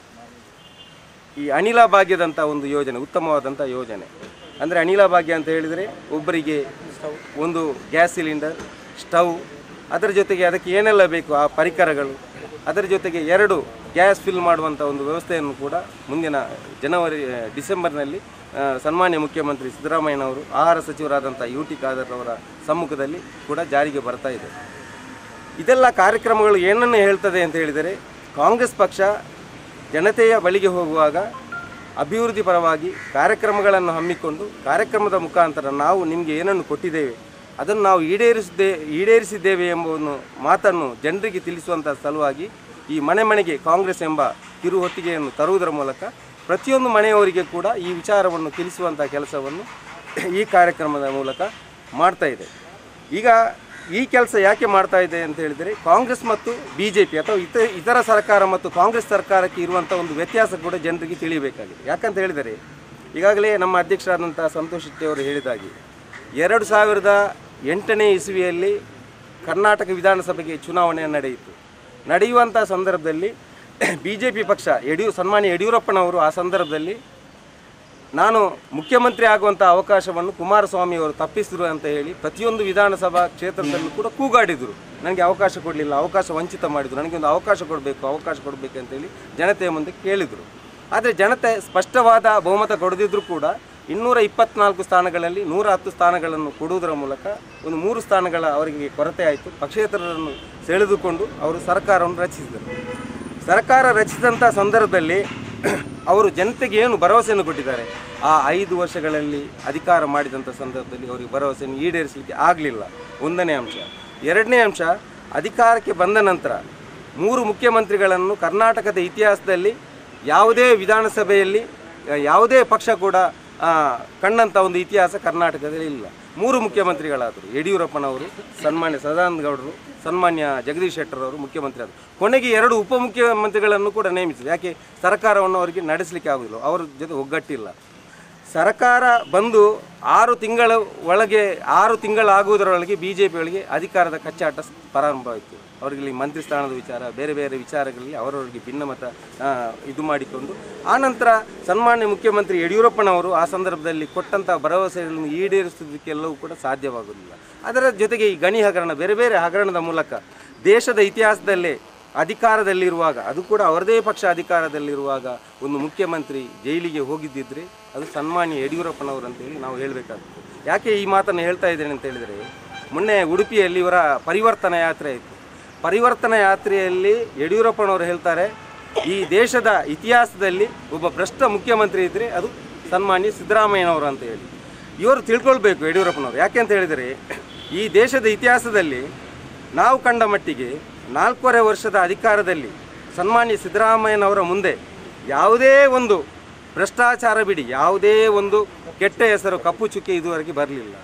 ಈ ಅನಿಲ ಭಾಗ್ಯದಂಥ ಒಂದು ಯೋಜನೆ ಉತ್ತಮವಾದಂಥ ಯೋಜನೆ ಅಂದರೆ ಅನಿಲ ಭಾಗ್ಯ ಅಂತ ಹೇಳಿದರೆ ಒಬ್ಬರಿಗೆ ಒಂದು ಗ್ಯಾಸ್ ಸಿಲಿಂಡರ್ ಸ್ಟವ್ ಅದರ ಜೊತೆಗೆ ಅದಕ್ಕೆ ಏನೆಲ್ಲ ಬೇಕು ಆ ಪರಿಕರಗಳು ಅದರ ಜೊತೆಗೆ ಎರಡು ಗ್ಯಾಸ್ ಫಿಲ್ ಮಾಡುವಂಥ ಒಂದು ವ್ಯವಸ್ಥೆಯನ್ನು ಕೂಡ ಮುಂದಿನ ಜನವರಿ ಆ, ಡಿಸೆಂಬರ್ನಲ್ಲಿ ಆ, ಸನ್ಮಾನ್ಯ ಮುಖ್ಯಮಂತ್ರಿ ಸಿದ್ದರಾಮಯ್ಯನವರು ಆಹಾರ ಸಚಿವರಾದಂಥ ಯು ಟಿ ಖಾದರ್ ಅವರ ಸಮ್ಮುಖದಲ್ಲಿ ಕೂಡ ಜಾರಿಗೆ ಬರ್ತಾ ಇದೆ ಇದೆಲ್ಲ ಕಾರ್ಯಕ್ರಮಗಳು ಏನನ್ನು ಹೇಳ್ತದೆ ಅಂತ ಹೇಳಿದರೆ ಕಾಂಗ್ರೆಸ್ ಪಕ್ಷ ಜನತೆಯ ಬಳಿಗೆ ಹೋಗುವಾಗ ಅಭಿವೃದ್ಧಿ ಪರವಾಗಿ ಕಾರ್ಯಕ್ರಮಗಳನ್ನು ಹಮ್ಮಿಕೊಂಡು ಕಾರ್ಯಕ್ರಮದ ಮುಖಾಂತರ ನಾವು ನಿಮಗೆ ಏನನ್ನು ಕೊಟ್ಟಿದ್ದೇವೆ ಅದನ್ನು ನಾವು ಈಡೇರಿಸಿದ್ದೇ ಈಡೇರಿಸಿದ್ದೇವೆ ಎಂಬ ಒಂದು ಮಾತನ್ನು ಜನರಿಗೆ ತಿಳಿಸುವಂಥ ಸಲುವಾಗಿ ಈ ಮನೆ ಮನೆಗೆ ಕಾಂಗ್ರೆಸ್ ಎಂಬ ಕಿರು ಹೊತ್ತಿಗೆಯನ್ನು ತರುವುದರ ಮೂಲಕ ಪ್ರತಿಯೊಂದು ಮನೆಯವರಿಗೆ ಕೂಡ ಈ ವಿಚಾರವನ್ನು ತಿಳಿಸುವಂಥ ಕೆಲಸವನ್ನು ಈ ಕಾರ್ಯಕ್ರಮದ ಮೂಲಕ ಮಾಡ್ತಾ ಇದೆ ಈಗ ಈ ಕೆಲಸ ಯಾಕೆ ಮಾಡ್ತಾ ಇದೆ ಅಂತ ಹೇಳಿದರೆ ಕಾಂಗ್ರೆಸ್ ಮತ್ತು ಬಿ ಜೆ ಪಿ ಅಥವಾ ಇತರ ಇತರ ಸರ್ಕಾರ ಮತ್ತು ಕಾಂಗ್ರೆಸ್ ಸರ್ಕಾರಕ್ಕೆ ಇರುವಂಥ ಒಂದು ವ್ಯತ್ಯಾಸ ಕೂಡ ಜನರಿಗೆ ತಿಳಿಯಬೇಕಾಗಿದೆ ಯಾಕಂತ ಹೇಳಿದರೆ ಈಗಾಗಲೇ ನಮ್ಮ ಅಧ್ಯಕ್ಷರಾದಂಥ ಸಂತೋಷ್ ಶೆಟ್ಟಿ ಅವರು ಹೇಳಿದಾಗೆ ಎರಡು ಸಾವಿರದ ಎಂಟನೇ ಇಸುವಿಯಲ್ಲಿ ಕರ್ನಾಟಕ ವಿಧಾನಸಭೆಗೆ ಚುನಾವಣೆ ನಡೆಯಿತು ನಡೆಯುವಂಥ ಸಂದರ್ಭದಲ್ಲಿ ಬಿ ಜೆ ಪಿ ಪಕ್ಷ ಯಡಿಯೂ ಸನ್ಮಾನ್ಯ ಯಡಿಯೂರಪ್ಪನವರು ಆ ಸಂದರ್ಭದಲ್ಲಿ ನಾನು ಮುಖ್ಯಮಂತ್ರಿ ಆಗುವಂಥ ಅವಕಾಶವನ್ನು ಕುಮಾರಸ್ವಾಮಿ ಅವರು ತಪ್ಪಿಸಿದ್ರು ಅಂತ ಹೇಳಿ ಪ್ರತಿಯೊಂದು ವಿಧಾನಸಭಾ ಕ್ಷೇತ್ರದಲ್ಲೂ ಕೂಡ ಕೂಗಾಡಿದರು ನನಗೆ ಅವಕಾಶ ಕೊಡಲಿಲ್ಲ ಅವಕಾಶ ವಂಚಿತ ಮಾಡಿದರು ನನಗೆ ಒಂದು ಅವಕಾಶ ಕೊಡಬೇಕು ಅವಕಾಶ ಕೊಡಬೇಕು ಅಂತೇಳಿ ಜನತೆಯ ಮುಂದೆ ಕೇಳಿದರು ಆದರೆ ಜನತೆ ಸ್ಪಷ್ಟವಾದ ಬಹುಮತ ಕೊಡದಿದ್ದರೂ ಕೂಡ ಇನ್ನೂರ ಇಪ್ಪತ್ನಾಲ್ಕು ಸ್ಥಾನಗಳಲ್ಲಿ ನೂರ ಹತ್ತು ಸ್ಥಾನಗಳನ್ನು ಕೊಡುವುದರ ಮೂಲಕ ಒಂದು ಮೂರು ಸ್ಥಾನಗಳ ಅವರಿಗೆ ಕೊರತೆ ಆಯಿತು ಪಕ್ಷೇತರರನ್ನು ಸೆಳೆದುಕೊಂಡು ಅವರು ಸರ್ಕಾರವನ್ನು ರಚಿಸಿದರು ಸರ್ಕಾರ ರಚಿಸಿದಂಥ ಸಂದರ್ಭದಲ್ಲಿ ಅವರು ಜನತೆಗೆ ಏನು ಭರವಸೆಯನ್ನು ಕೊಟ್ಟಿದ್ದಾರೆ ಆ ಐದು ವರ್ಷಗಳಲ್ಲಿ ಅಧಿಕಾರ ಮಾಡಿದಂಥ ಸಂದರ್ಭದಲ್ಲಿ ಅವರಿಗೆ ಭರವಸೆಯನ್ನು ಈಡೇರಿಸಲಿಕ್ಕೆ ಆಗಲಿಲ್ಲ ಒಂದನೇ ಅಂಶ ಎರಡನೇ ಅಂಶ ಅಧಿಕಾರಕ್ಕೆ ಬಂದ ನಂತರ ಮೂರು ಮುಖ್ಯಮಂತ್ರಿಗಳನ್ನು ಕರ್ನಾಟಕದ ಇತಿಹಾಸದಲ್ಲಿ ಯಾವುದೇ ವಿಧಾನಸಭೆಯಲ್ಲಿ ಆ, ಯಾವುದೇ ಪಕ್ಷ ಕೂಡ ಆ, ಕಂಡಂಥ ಒಂದು ಇತಿಹಾಸ ಕರ್ನಾಟಕದಲ್ಲಿ ಇಲ್ಲ ಮೂರು ಮುಖ್ಯಮಂತ್ರಿಗಳಾದರು ಯಡಿಯೂರಪ್ಪನವರು ಸನ್ಮಾನ್ಯ ಸದಾನಂದ ಗೌಡರು ಸನ್ಮಾನ್ಯ ಜಗದೀಶ್ ಶೆಟ್ಟರ್ ಅವರು ಮುಖ್ಯಮಂತ್ರಿ ಆದರು ಕೊನೆಗೆ ಎರಡು ಉಪಮುಖ್ಯಮಂತ್ರಿಗಳನ್ನು ಕೂಡ ನೇಮಿಸಿದರು ಯಾಕೆ ಸರ್ಕಾರವನ್ನು ಅವರಿಗೆ ನಡೆಸಲಿಕ್ಕೆ ಆಗುದಿಲ್ಲ ಅವರ ಜೊತೆ ಒಗ್ಗಟ್ಟಿಲ್ಲ ಸರ್ಕಾರ ಬಂದು ಆರು ತಿಂಗಳ ಒಳಗೆ ಆರು ತಿಂಗಳಾಗುವುದರೊಳಗೆ ಬಿ ಜೆ ಪಿಗಳಿಗೆ ಅಧಿಕಾರದ ಕಚ್ಚಾಟ ಸ್- ಪ್ರಾರಂಭವಾಯಿತು ಅವರಿಗೆ ಇಲ್ಲಿ ಮಂತ್ರಿ ಸ್ಥಾನದ ವಿಚಾರ ಬೇರೆ ಬೇರೆ ವಿಚಾರಗಳಲ್ಲಿ ಅವರವರಿಗೆ ಭಿನ್ನಮತ ಆ, ಇದು ಮಾಡಿಕೊಂಡು ಆನಂತರ ಸನ್ಮಾನ್ಯ ಮುಖ್ಯಮಂತ್ರಿ ಯಡಿಯೂರಪ್ಪನವರು ಆ ಸಂದರ್ಭದಲ್ಲಿ ಕೊಟ್ಟಂಥ ಭರವಸೆಗಳನ್ನು ಈಡೇರಿಸುವುದಕ್ಕೆಲ್ಲವೂ ಕೂಡ ಸಾಧ್ಯವಾಗುವುದಿಲ್ಲ ಅದರ ಜೊತೆಗೆ ಈ ಗಣಿ ಹಗರಣ ಬೇರೆ ಬೇರೆ ಹಗರಣದ ಮೂಲಕ ದೇಶದ ಇತಿಹಾಸದಲ್ಲೇ ಅಧಿಕಾರದಲ್ಲಿರುವಾಗ ಅದು ಕೂಡ ಅವರದೇ ಪಕ್ಷ ಅಧಿಕಾರದಲ್ಲಿರುವಾಗ ಒಂದು ಮುಖ್ಯಮಂತ್ರಿ ಜೈಲಿಗೆ ಹೋಗಿದ್ದಿದ್ರೆ ಅದು ಸನ್ಮಾನ್ಯ ಯಡಿಯೂರಪ್ಪನವರು ಅಂತೇಳಿ ನಾವು ಹೇಳಬೇಕಾಗ್ತದೆ ಯಾಕೆ ಈ ಮಾತನ್ನು ಹೇಳ್ತಾ ಇದ್ದೇನೆ ಅಂತ ಹೇಳಿದರೆ ಮೊನ್ನೆ ಉಡುಪಿಯಲ್ಲಿ ಇವರ ಪರಿವರ್ತನಾ ಯಾತ್ರೆ ಇತ್ತು ಪರಿವರ್ತನಾ ಯಾತ್ರೆಯಲ್ಲಿ ಯಡಿಯೂರಪ್ಪನವರು ಹೇಳ್ತಾರೆ ಈ ದೇಶದ ಇತಿಹಾಸದಲ್ಲಿ ಒಬ್ಬ ಭ್ರಷ್ಟ ಮುಖ್ಯಮಂತ್ರಿ ಇದ್ದರೆ ಅದು ಸನ್ಮಾನ್ಯ ಸಿದ್ದರಾಮಯ್ಯನವರು ಅಂತ ಹೇಳಿ ಇವರು ತಿಳ್ಕೊಳ್ಬೇಕು ಯಡಿಯೂರಪ್ಪನವರು ಯಾಕೆ ಅಂತ ಹೇಳಿದರೆ ಈ ದೇಶದ ಇತಿಹಾಸದಲ್ಲಿ ನಾವು ಕಂಡ ಮಟ್ಟಿಗೆ ನಾಲ್ಕೂವರೆ ವರ್ಷದ ಅಧಿಕಾರದಲ್ಲಿ ಸನ್ಮಾನ್ಯ ಸಿದ್ದರಾಮಯ್ಯನವರ ಮುಂದೆ ಯಾವುದೇ ಒಂದು ಭ್ರಷ್ಟಾಚಾರ ಬಿಡಿ ಯಾವುದೇ ಒಂದು ಕೆಟ್ಟ ಹೆಸರು ಕಪ್ಪು ಚುಕ್ಕೆ ಇದುವರೆಗೆ ಬರಲಿಲ್ಲ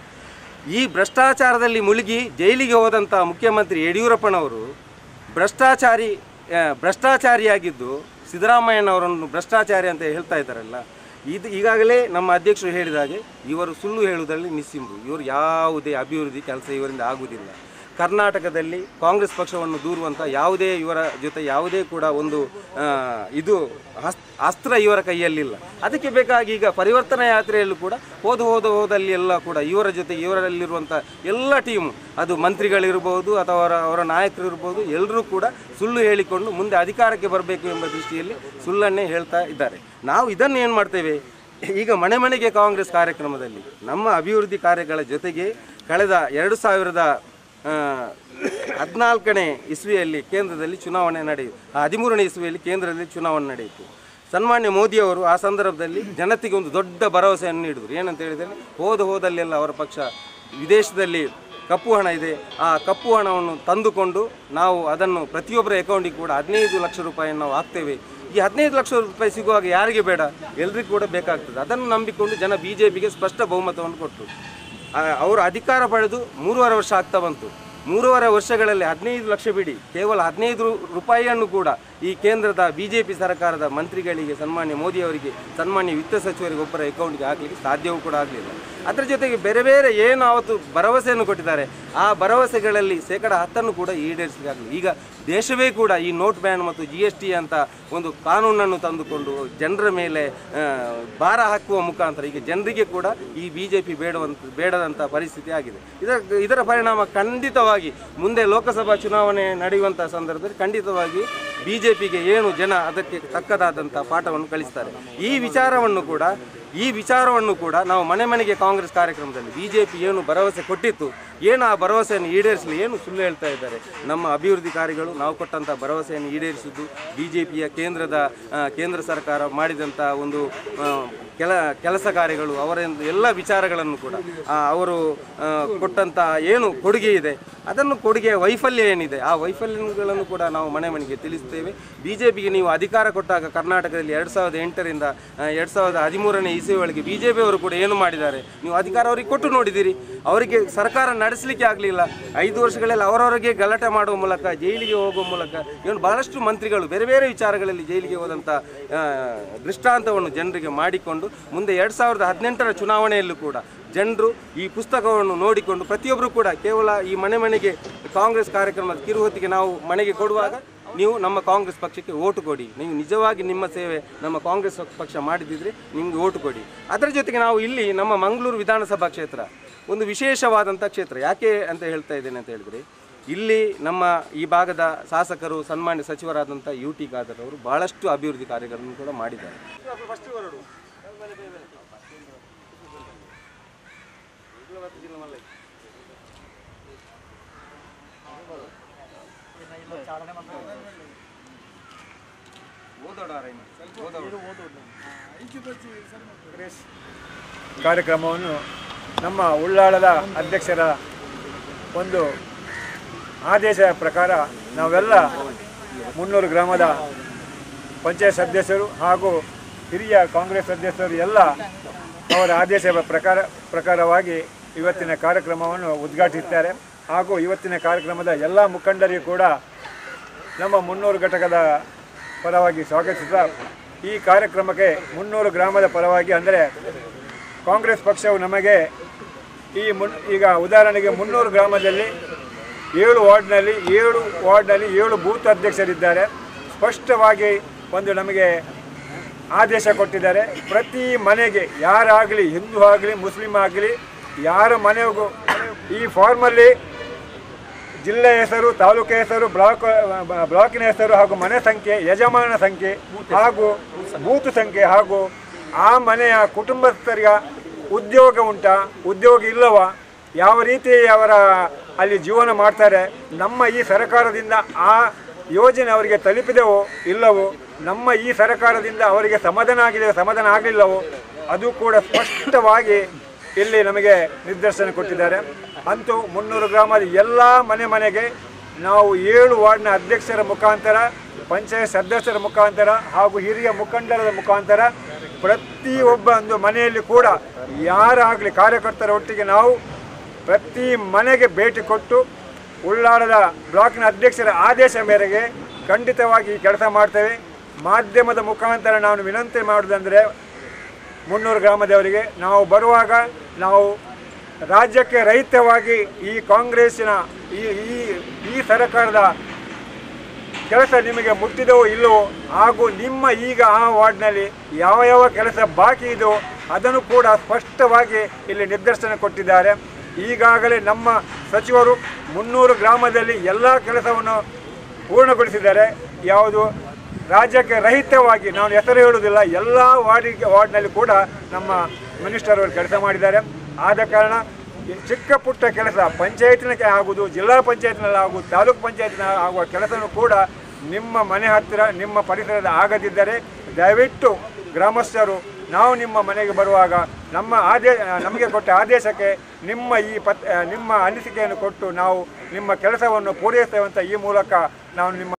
ಈ ಭ್ರಷ್ಟಾಚಾರದಲ್ಲಿ ಮುಳುಗಿ ಜೈಲಿಗೆ ಹೋದಂಥ ಮುಖ್ಯಮಂತ್ರಿ ಯಡಿಯೂರಪ್ಪನವರು ಭ್ರಷ್ಟಾಚಾರಿ ಆ, ಭ್ರಷ್ಟಾಚಾರಿಯಾಗಿದ್ದು ಸಿದ್ದರಾಮಯ್ಯನವರನ್ನು ಭ್ರಷ್ಟಾಚಾರಿ ಅಂತ ಹೇಳ್ತಾ ಇದ್ದಾರಲ್ಲ ಇದು ಈಗಾಗಲೇ ನಮ್ಮ ಅಧ್ಯಕ್ಷರು ಹೇಳಿದ ಹಾಗೆ ಇವರು ಸುಳ್ಳು ಹೇಳುವುದರಲ್ಲಿ ನಿಸ್ಸಿಂಬು ಇವರು ಯಾವುದೇ ಅಭಿವೃದ್ಧಿ ಕೆಲಸ ಇವರಿಂದ ಆಗುವುದಿಲ್ಲ ಕರ್ನಾಟಕದಲ್ಲಿ ಕಾಂಗ್ರೆಸ್ ಪಕ್ಷವನ್ನು ದೂರುವಂಥ ಯಾವುದೇ ಇವರ ಜೊತೆ ಯಾವುದೇ ಕೂಡ ಒಂದು ಆ, ಇದು ಹಸ್- ಅಸ್ತ್ರ ಇವರ ಕೈಯಲ್ಲಿಲ್ಲ ಅದಕ್ಕೆ ಬೇಕಾಗಿ ಈಗ ಪರಿವರ್ತನಾ ಯಾತ್ರೆಯಲ್ಲೂ ಕೂಡ ಹೋದ ಹೋದ ಹೋದಲ್ಲಿ ಎಲ್ಲ ಕೂಡ ಇವರ ಜೊತೆಗೆ ಇವರಲ್ಲಿರುವಂಥ ಎಲ್ಲ ಟೀಮು ಅದು ಮಂತ್ರಿಗಳಿರ್ಬೋದು ಅಥವಾ ಅವರ ಅವರ ನಾಯಕರು ಇರ್ಬೋದು ಎಲ್ಲರೂ ಕೂಡ ಸುಳ್ಳು ಹೇಳಿಕೊಂಡು ಮುಂದೆ ಅಧಿಕಾರಕ್ಕೆ ಬರಬೇಕು ಎಂಬ ದೃಷ್ಟಿಯಲ್ಲಿ ಸುಳ್ಳನ್ನೇ ಹೇಳ್ತಾ ಇದ್ದಾರೆ ನಾವು ಇದನ್ನು ಏನು ಮಾಡ್ತೇವೆ ಈಗ ಮನೆ ಮನೆಗೆ ಕಾಂಗ್ರೆಸ್ ಕಾರ್ಯಕ್ರಮದಲ್ಲಿ ನಮ್ಮ ಅಭಿವೃದ್ಧಿ ಕಾರ್ಯಗಳ ಜೊತೆಗೆ ಕಳೆದ ಎರಡು ಸಾವಿರದ ಆ, ಹದಿನಾಲ್ಕನೇ ಇಸ್ವಿಯಲ್ಲಿ ಕೇಂದ್ರದಲ್ಲಿ ಚುನಾವಣೆ ನಡೆಯಿತು ಆ ಹದಿಮೂರನೇ ಇಸ್ವಿಯಲ್ಲಿ ಕೇಂದ್ರದಲ್ಲಿ ಚುನಾವಣೆ ನಡೆಯಿತು ಸನ್ಮಾನ್ಯ ಮೋದಿಯವರು ಆ ಸಂದರ್ಭದಲ್ಲಿ ಜನತೆಗೆ ಒಂದು ದೊಡ್ಡ ಭರವಸೆಯನ್ನು ನೀಡಿದರು ಏನಂತ ಹೇಳಿದರೆ ಹೋದ ಹೋದಲ್ಲೆಲ್ಲ ಅವರ ಪಕ್ಷ ವಿದೇಶದಲ್ಲಿ ಕಪ್ಪು ಹಣ ಇದೆ ಆ ಕಪ್ಪು ಹಣವನ್ನು ತಂದುಕೊಂಡು ನಾವು ಅದನ್ನು ಪ್ರತಿಯೊಬ್ಬರ ಅಕೌಂಟಿಗೆ ಕೂಡ ಹದಿನೈದು ಲಕ್ಷ ರೂಪಾಯಿಯನ್ನು ನಾವು ಹಾಕ್ತೇವೆ ಈ ಹದಿನೈದು ಲಕ್ಷ ರೂಪಾಯಿ ಸಿಗುವಾಗ ಯಾರಿಗೆ ಬೇಡ ಎಲ್ರಿಗೂ ಕೂಡ ಬೇಕಾಗ್ತದೆ ಅದನ್ನು ನಂಬಿಕೊಂಡು ಜನ ಬಿ ಜೆ ಪಿಗೆ ಸ್ಪಷ್ಟ ಬಹುಮತವನ್ನು ಕೊಟ್ಟರು ಆ- ಅವರು ಅಧಿಕಾರ ಪಡೆದು ಮೂರುವರೆ ವರ್ಷ ಆಗ್ತಾ ಬಂತು ಮೂರುವರೆ ವರ್ಷಗಳಲ್ಲಿ ಹದಿನೈದು ಲಕ್ಷ ಬಿಡಿ ಕೇವಲ ಹದಿನೈದು ರು- ರೂಪಾಯಿಯನ್ನು ಕೂಡ ಈ ಕೇಂದ್ರದ ಬಿ ಜೆ ಪಿ ಸರ್ಕಾರದ ಮಂತ್ರಿಗಳಿಗೆ ಸನ್ಮಾನ್ಯ ಮೋದಿ ಅವರಿಗೆ ಸನ್ಮಾನ್ಯ ವಿತ್ತ ಸಚಿವರಿಗೆ ಒಬ್ಬರ ಅಕೌಂಟ್ಗೆ ಹಾಕಲಿಕ್ಕೆ ಸಾಧ್ಯವೂ ಕೂಡ ಆಗಲಿಲ್ಲ ಅದರ ಜೊತೆಗೆ ಬೇರೆ ಬೇರೆ ಏನು ಅವತ್ತು ಭರವಸೆಯನ್ನು ಕೊಟ್ಟಿದ್ದಾರೆ ಆ ಭರವಸೆಗಳಲ್ಲಿ ಶೇಕಡ ಹತ್ತನ್ನು ಕೂಡ ಈಡೇರಿಸಲಿಕ್ಕೆ ಆಗಲಿಲ್ಲ ಈಗ ದೇಶವೇ ಕೂಡ ಈ ನೋಟ್ ಬ್ಯಾನ್ ಮತ್ತು ಜಿ ಎಸ್ ಟಿ ಅಂತ ಒಂದು ಕಾನೂನನ್ನು ತಂದುಕೊಂಡು ಜನರ ಮೇಲೆ ಆ, ಭಾರ ಹಾಕುವ ಮುಖಾಂತರ ಈಗ ಜನರಿಗೆ ಕೂಡ ಈ ಬಿ ಜೆ ಪಿ ಬೇಡವಂತ ಬೇಡದಂಥ ಪರಿಸ್ಥಿತಿ ಆಗಿದೆ ಇದರ ಇದರ ಪರಿಣಾಮ ಖಂಡಿತವಾಗಿ ಮುಂದೆ ಲೋಕಸಭಾ ಚುನಾವಣೆ ನಡೆಯುವಂಥ ಸಂದರ್ಭದಲ್ಲಿ ಖಂಡಿತವಾಗಿ ಬಿ ಜೆ ಪಿಗೆ ಏನು ಜನ ಅದಕ್ಕೆ ತಕ್ಕದಾದಂಥ ಪಾಠವನ್ನು ಕಲಿಸ್ತಾರೆ ಈ ವಿಚಾರವನ್ನು ಕೂಡ ಈ ವಿಚಾರವನ್ನು ಕೂಡ ನಾವು ಮನೆ ಮನೆಗೆ ಕಾಂಗ್ರೆಸ್ ಕಾರ್ಯಕ್ರಮದಲ್ಲಿ ಬಿ ಜೆ ಪಿ ಏನು ಭರವಸೆ ಕೊಟ್ಟಿತ್ತು ಏನು ಆ ಭರವಸೆಯನ್ನು ಈಡೇರಿಸಲಿ ಏನು ಸುಳ್ಳು ಹೇಳ್ತಾ ಇದ್ದಾರೆ ನಮ್ಮ ಅಭಿವೃದ್ಧಿ ಕಾರ್ಯಗಳು ನಾವು ಕೊಟ್ಟಂಥ ಭರವಸೆಯನ್ನು ಈಡೇರಿಸಿದ್ದು ಬಿ ಜೆ ಪಿಯ ಕೇಂದ್ರದ ಆ, ಕೇಂದ್ರ ಸರ್ಕಾರ ಮಾಡಿದಂಥ ಒಂದು ಆ, ಕೆಲ ಕೆಲಸ ಕಾರ್ಯಗಳು ಅವರ ಒಂದು ಎಲ್ಲ ವಿಚಾರಗಳನ್ನು ಕೂಡ ಆ, ಅವರು ಆ, ಕೊಟ್ಟಂಥ ಏನು ಕೊಡುಗೆ ಇದೆ ಅದನ್ನು ಕೊಡುಗೆಯ ವೈಫಲ್ಯ ಏನಿದೆ ಆ ವೈಫಲ್ಯಗಳನ್ನು ಕೂಡ ನಾವು ಮನೆ ಮನೆಗೆ ತಿಳಿಸ್ತೇವೆ ಬಿ ಜೆ ಪಿಗೆ ನೀವು ಅಧಿಕಾರ ಕೊಟ್ಟಾಗ ಕರ್ನಾಟಕದಲ್ಲಿ ಎರಡು ಸಾವಿರದ ಎಂಟರಿಂದ ಎರಡು ಸಾವಿರದ ಹದಿಮೂರನೇ ಇಸವಿ ಒಳಗೆ ಬಿ ಜೆ ಪಿಯವರು ಕೂಡ ಏನು ಮಾಡಿದ್ದಾರೆ ನೀವು ಅಧಿಕಾರ ಅವರಿಗೆ ಕೊಟ್ಟು ನೋಡಿದ್ದೀರಿ ಅವರಿಗೆ ಸರ್ಕಾರ ನಡೆಸಲಿಕ್ಕೆ ಆಗಲಿಲ್ಲ ಐದು ವರ್ಷಗಳಲ್ಲಿ ಅವರವರಿಗೆ ಗಲಾಟೆ ಮಾಡುವ ಮೂಲಕ ಜೈಲಿಗೆ ಹೋಗುವ ಮೂಲಕ ಇವನು ಬಹಳಷ್ಟು ಮಂತ್ರಿಗಳು ಬೇರೆ ಬೇರೆ ವಿಚಾರಗಳಲ್ಲಿ ಜೈಲಿಗೆ ಹೋದಂಥ ಆ, ದೃಷ್ಟಾಂತವನ್ನು ಜನರಿಗೆ ಮಾಡಿಕೊಂಡು ಮುಂದೆ ಎರಡು ಸಾವಿರದ ಹದಿನೆಂಟರ ಚುನಾವಣೆಯಲ್ಲೂ ಕೂಡ ಜನರು ಈ ಪುಸ್ತಕವನ್ನು ನೋಡಿಕೊಂಡು ಪ್ರತಿಯೊಬ್ಬರು ಕೂಡ ಕೇವಲ ಈ ಮನೆ ಮನೆಗೆ ಕಾಂಗ್ರೆಸ್ ಕಾರ್ಯಕ್ರಮದ ಕಿರುಹೊತ್ತಿಗೆ ನಾವು ಮನೆಗೆ ಕೊಡುವಾಗ ನೀವು ನಮ್ಮ ಕಾಂಗ್ರೆಸ್ ಪಕ್ಷಕ್ಕೆ ಓಟು ಕೊಡಿ ನೀವು ನಿಜವಾಗಿ ನಿಮ್ಮ ಸೇವೆ ನಮ್ಮ ಕಾಂಗ್ರೆಸ್ ಪಕ್ಷ ಮಾಡಿದಿದ್ರೆ ನಿಮಗೆ ಓಟು ಕೊಡಿ ಅದರ ಜೊತೆಗೆ ನಾವು ಇಲ್ಲಿ ನಮ್ಮ ಮಂಗಳೂರು ವಿಧಾನಸಭಾ ಕ್ಷೇತ್ರ ಒಂದು ವಿಶೇಷವಾದಂಥ ಕ್ಷೇತ್ರ ಯಾಕೆ ಅಂತ ಹೇಳ್ತಾ ಇದ್ದೇನೆ ಅಂತ ಹೇಳಿದ್ರೆ ಇಲ್ಲಿ ನಮ್ಮ ಈ ಭಾಗದ ಶಾಸಕರು ಸನ್ಮಾನ್ಯ ಸಚಿವರಾದಂಥ ಯು ಟಿ ಖಾದರ್ ಅವರು ಬಹಳಷ್ಟು ಅಭಿವೃದ್ಧಿ ಕಾರ್ಯಗಳನ್ನು ಕೂಡ ಮಾಡಿದ್ದಾರೆ ಕಾರ್ಯಕ್ರಮವನ್ನು ನಮ್ಮ ಉಳ್ಳಾಳದ ಅಧ್ಯಕ್ಷರ ಒಂದು ಆದೇಶ ಪ್ರಕಾರ ನಾವೆಲ್ಲ ಮುನ್ನೂರು ಗ್ರಾಮದ ಪಂಚಾಯತ್ ಸದಸ್ಯರು ಹಾಗೂ ಹಿರಿಯ ಕಾಂಗ್ರೆಸ್ ಸದಸ್ಯರು ಎಲ್ಲ ಅವರ ಆದೇಶ ಪ್ರಕಾರ ಪ್ರಕಾರವಾಗಿ ಇವತ್ತಿನ ಕಾರ್ಯಕ್ರಮವನ್ನು ಉದ್ಘಾಟಿಸುತ್ತಾರೆ ಹಾಗೂ ಇವತ್ತಿನ ಕಾರ್ಯಕ್ರಮದ ಎಲ್ಲ ಮುಖಂಡರಿಗೂ ಕೂಡ ನಮ್ಮ ಮುನ್ನೂರು ಘಟಕದ ಪರವಾಗಿ ಸ್ವಾಗತಿಸುತ್ತಾ ಈ ಕಾರ್ಯಕ್ರಮಕ್ಕೆ ಮುನ್ನೂರು ಗ್ರಾಮದ ಪರವಾಗಿ ಅಂದರೆ ಕಾಂಗ್ರೆಸ್ ಪಕ್ಷವು ನಮಗೆ ಈ ಮುನ್ ಈಗ ಉದಾಹರಣೆಗೆ ಮುನ್ನೂರು ಗ್ರಾಮದಲ್ಲಿ ಏಳು ವಾರ್ಡ್ನಲ್ಲಿ ಏಳು ವಾರ್ಡ್ನಲ್ಲಿ ಏಳು ಬೂತ್ ಅಧ್ಯಕ್ಷರಿದ್ದಾರೆ ಸ್ಪಷ್ಟವಾಗಿ ಒಂದು ನಮಗೆ ಆದೇಶ ಕೊಟ್ಟಿದ್ದಾರೆ ಪ್ರತಿ ಮನೆಗೆ ಯಾರಾಗಲಿ ಹಿಂದೂ ಆಗಲಿ ಮುಸ್ಲಿಂ ಆಗಲಿ ಯಾರ ಮನೆಗೂ ಈ ಫಾರ್ಮಲ್ಲಿ ಜಿಲ್ಲೆ ಹೆಸರು ತಾಲೂಕು ಹೆಸರು ಬ್ಲಾಕ್ ಬ್ಲಾಕಿನ ಹೆಸರು ಹಾಗೂ ಮನೆ ಸಂಖ್ಯೆ ಯಜಮಾನ ಸಂಖ್ಯೆ ಹಾಗೂ ಬೂತ್ ಸಂಖ್ಯೆ ಹಾಗೂ ಆ ಮನೆಯ ಕುಟುಂಬಸ್ಥರಿಗೆ ಉದ್ಯೋಗ ಉಂಟಾ ಉದ್ಯೋಗ ಇಲ್ಲವಾ ಯಾವ ರೀತಿ ಅವರ ಅಲ್ಲಿ ಜೀವನ ಮಾಡ್ತಾರೆ ನಮ್ಮ ಈ ಸರ್ಕಾರದಿಂದ ಆ ಯೋಜನೆ ಅವರಿಗೆ ತಲುಪಿದೆವೋ ಇಲ್ಲವೋ ನಮ್ಮ ಈ ಸರ್ಕಾರದಿಂದ ಅವರಿಗೆ ಸಮಾಧಾನ ಆಗಿದೆ ಸಮಾಧಾನ ಆಗಲಿಲ್ಲವೋ ಅದು ಕೂಡ ಸ್ಪಷ್ಟವಾಗಿ ಇಲ್ಲಿ ನಮಗೆ ನಿರ್ದೇಶನ ಕೊಟ್ಟಿದ್ದಾರೆ ಅಂತೂ ಮುನ್ನೂರು ಗ್ರಾಮದ ಎಲ್ಲ ಮನೆ ಮನೆಗೆ ನಾವು ಏಳು ವಾರ್ಡ್ನ ಅಧ್ಯಕ್ಷರ ಮುಖಾಂತರ ಪಂಚಾಯತ್ ಸದಸ್ಯರ ಮುಖಾಂತರ ಹಾಗೂ ಹಿರಿಯ ಮುಖಂಡರ ಮುಖಾಂತರ ಪ್ರತಿಯೊಬ್ಬ ಒಂದು ಮನೆಯಲ್ಲಿ ಕೂಡ ಯಾರಾಗಲಿ ಕಾರ್ಯಕರ್ತರ ಒಟ್ಟಿಗೆ ನಾವು ಪ್ರತಿ ಮನೆಗೆ ಭೇಟಿ ಕೊಟ್ಟು ಉಳ್ಳಾಳದ ಬ್ಲಾಕ್ನ ಅಧ್ಯಕ್ಷರ ಆದೇಶ ಮೇರೆಗೆ ಖಂಡಿತವಾಗಿ ಈ ಕೆಲಸ ಮಾಡ್ತೇವೆ ಮಾಧ್ಯಮದ ಮುಖಾಂತರ ನಾನು ವಿನಂತಿ ಮಾಡೋದಂದರೆ ಮುನ್ನೂರು ಗ್ರಾಮದವರಿಗೆ ನಾವು ಬರುವಾಗ ನಾವು ರಾಜ್ಯಕ್ಕೆ ರಹಿತವಾಗಿ ಈ ಕಾಂಗ್ರೆಸ್ಸಿನ ಈ ಈ ಈ ಸರ್ಕಾರದ ಕೆಲಸ ನಿಮಗೆ ಮುಟ್ಟಿದವೋ ಇಲ್ಲವೋ ಹಾಗೂ ನಿಮ್ಮ ಈಗ ಆ ವಾರ್ಡ್ನಲ್ಲಿ ಯಾವ ಯಾವ ಕೆಲಸ ಬಾಕಿ ಇದೋ ಅದನ್ನು ಕೂಡ ಸ್ಪಷ್ಟವಾಗಿ ಇಲ್ಲಿ ನಿರ್ದೇಶನ ಕೊಟ್ಟಿದ್ದಾರೆ ಈಗಾಗಲೇ ನಮ್ಮ ಸಚಿವರು ಮುನ್ನೂರು ಗ್ರಾಮದಲ್ಲಿ ಎಲ್ಲ ಕೆಲಸವನ್ನು ಪೂರ್ಣಗೊಳಿಸಿದ್ದಾರೆ ಯಾವುದು ರಾಜ್ಯಕ್ಕೆ ರಹಿತವಾಗಿ ನಾನು ಹೆಸರು ಹೇಳುವುದಿಲ್ಲ ಎಲ್ಲ ವಾರ್ಡಿಗೆ ವಾರ್ಡ್ನಲ್ಲಿ ಕೂಡ ನಮ್ಮ ಮಿನಿಸ್ಟರ್ ಅವರು ಕೆಲಸ ಮಾಡಿದ್ದಾರೆ ಆದ ಕಾರಣ ಈ ಚಿಕ್ಕ ಪುಟ್ಟ ಕೆಲಸ ಪಂಚಾಯತಿನ ಆಗುವುದು ಜಿಲ್ಲಾ ಪಂಚಾಯತ್ನಲ್ಲಿ ಆಗುವುದು ತಾಲೂಕು ಪಂಚಾಯತ್ನ ಆಗುವ ಕೆಲಸನೂ ಕೂಡ ನಿಮ್ಮ ಮನೆ ಹತ್ತಿರ ನಿಮ್ಮ ಪರಿಸರದ ಆಗದಿದ್ದರೆ ದಯವಿಟ್ಟು ಗ್ರಾಮಸ್ಥರು ನಾವು ನಿಮ್ಮ ಮನೆಗೆ ಬರುವಾಗ ನಮ್ಮ ಆದೇ ನಮಗೆ ಕೊಟ್ಟ ಆದೇಶಕ್ಕೆ ನಿಮ್ಮ ಈ ಪತ್ ನಿಮ್ಮ ಅನಿಸಿಕೆಯನ್ನು ಕೊಟ್ಟು ನಾವು ನಿಮ್ಮ ಕೆಲಸವನ್ನು ಪೂರೈಸ್ತೇವೆ ಅಂತ ಈ ಮೂಲಕ ನಾವು ನಿಮ್ಮ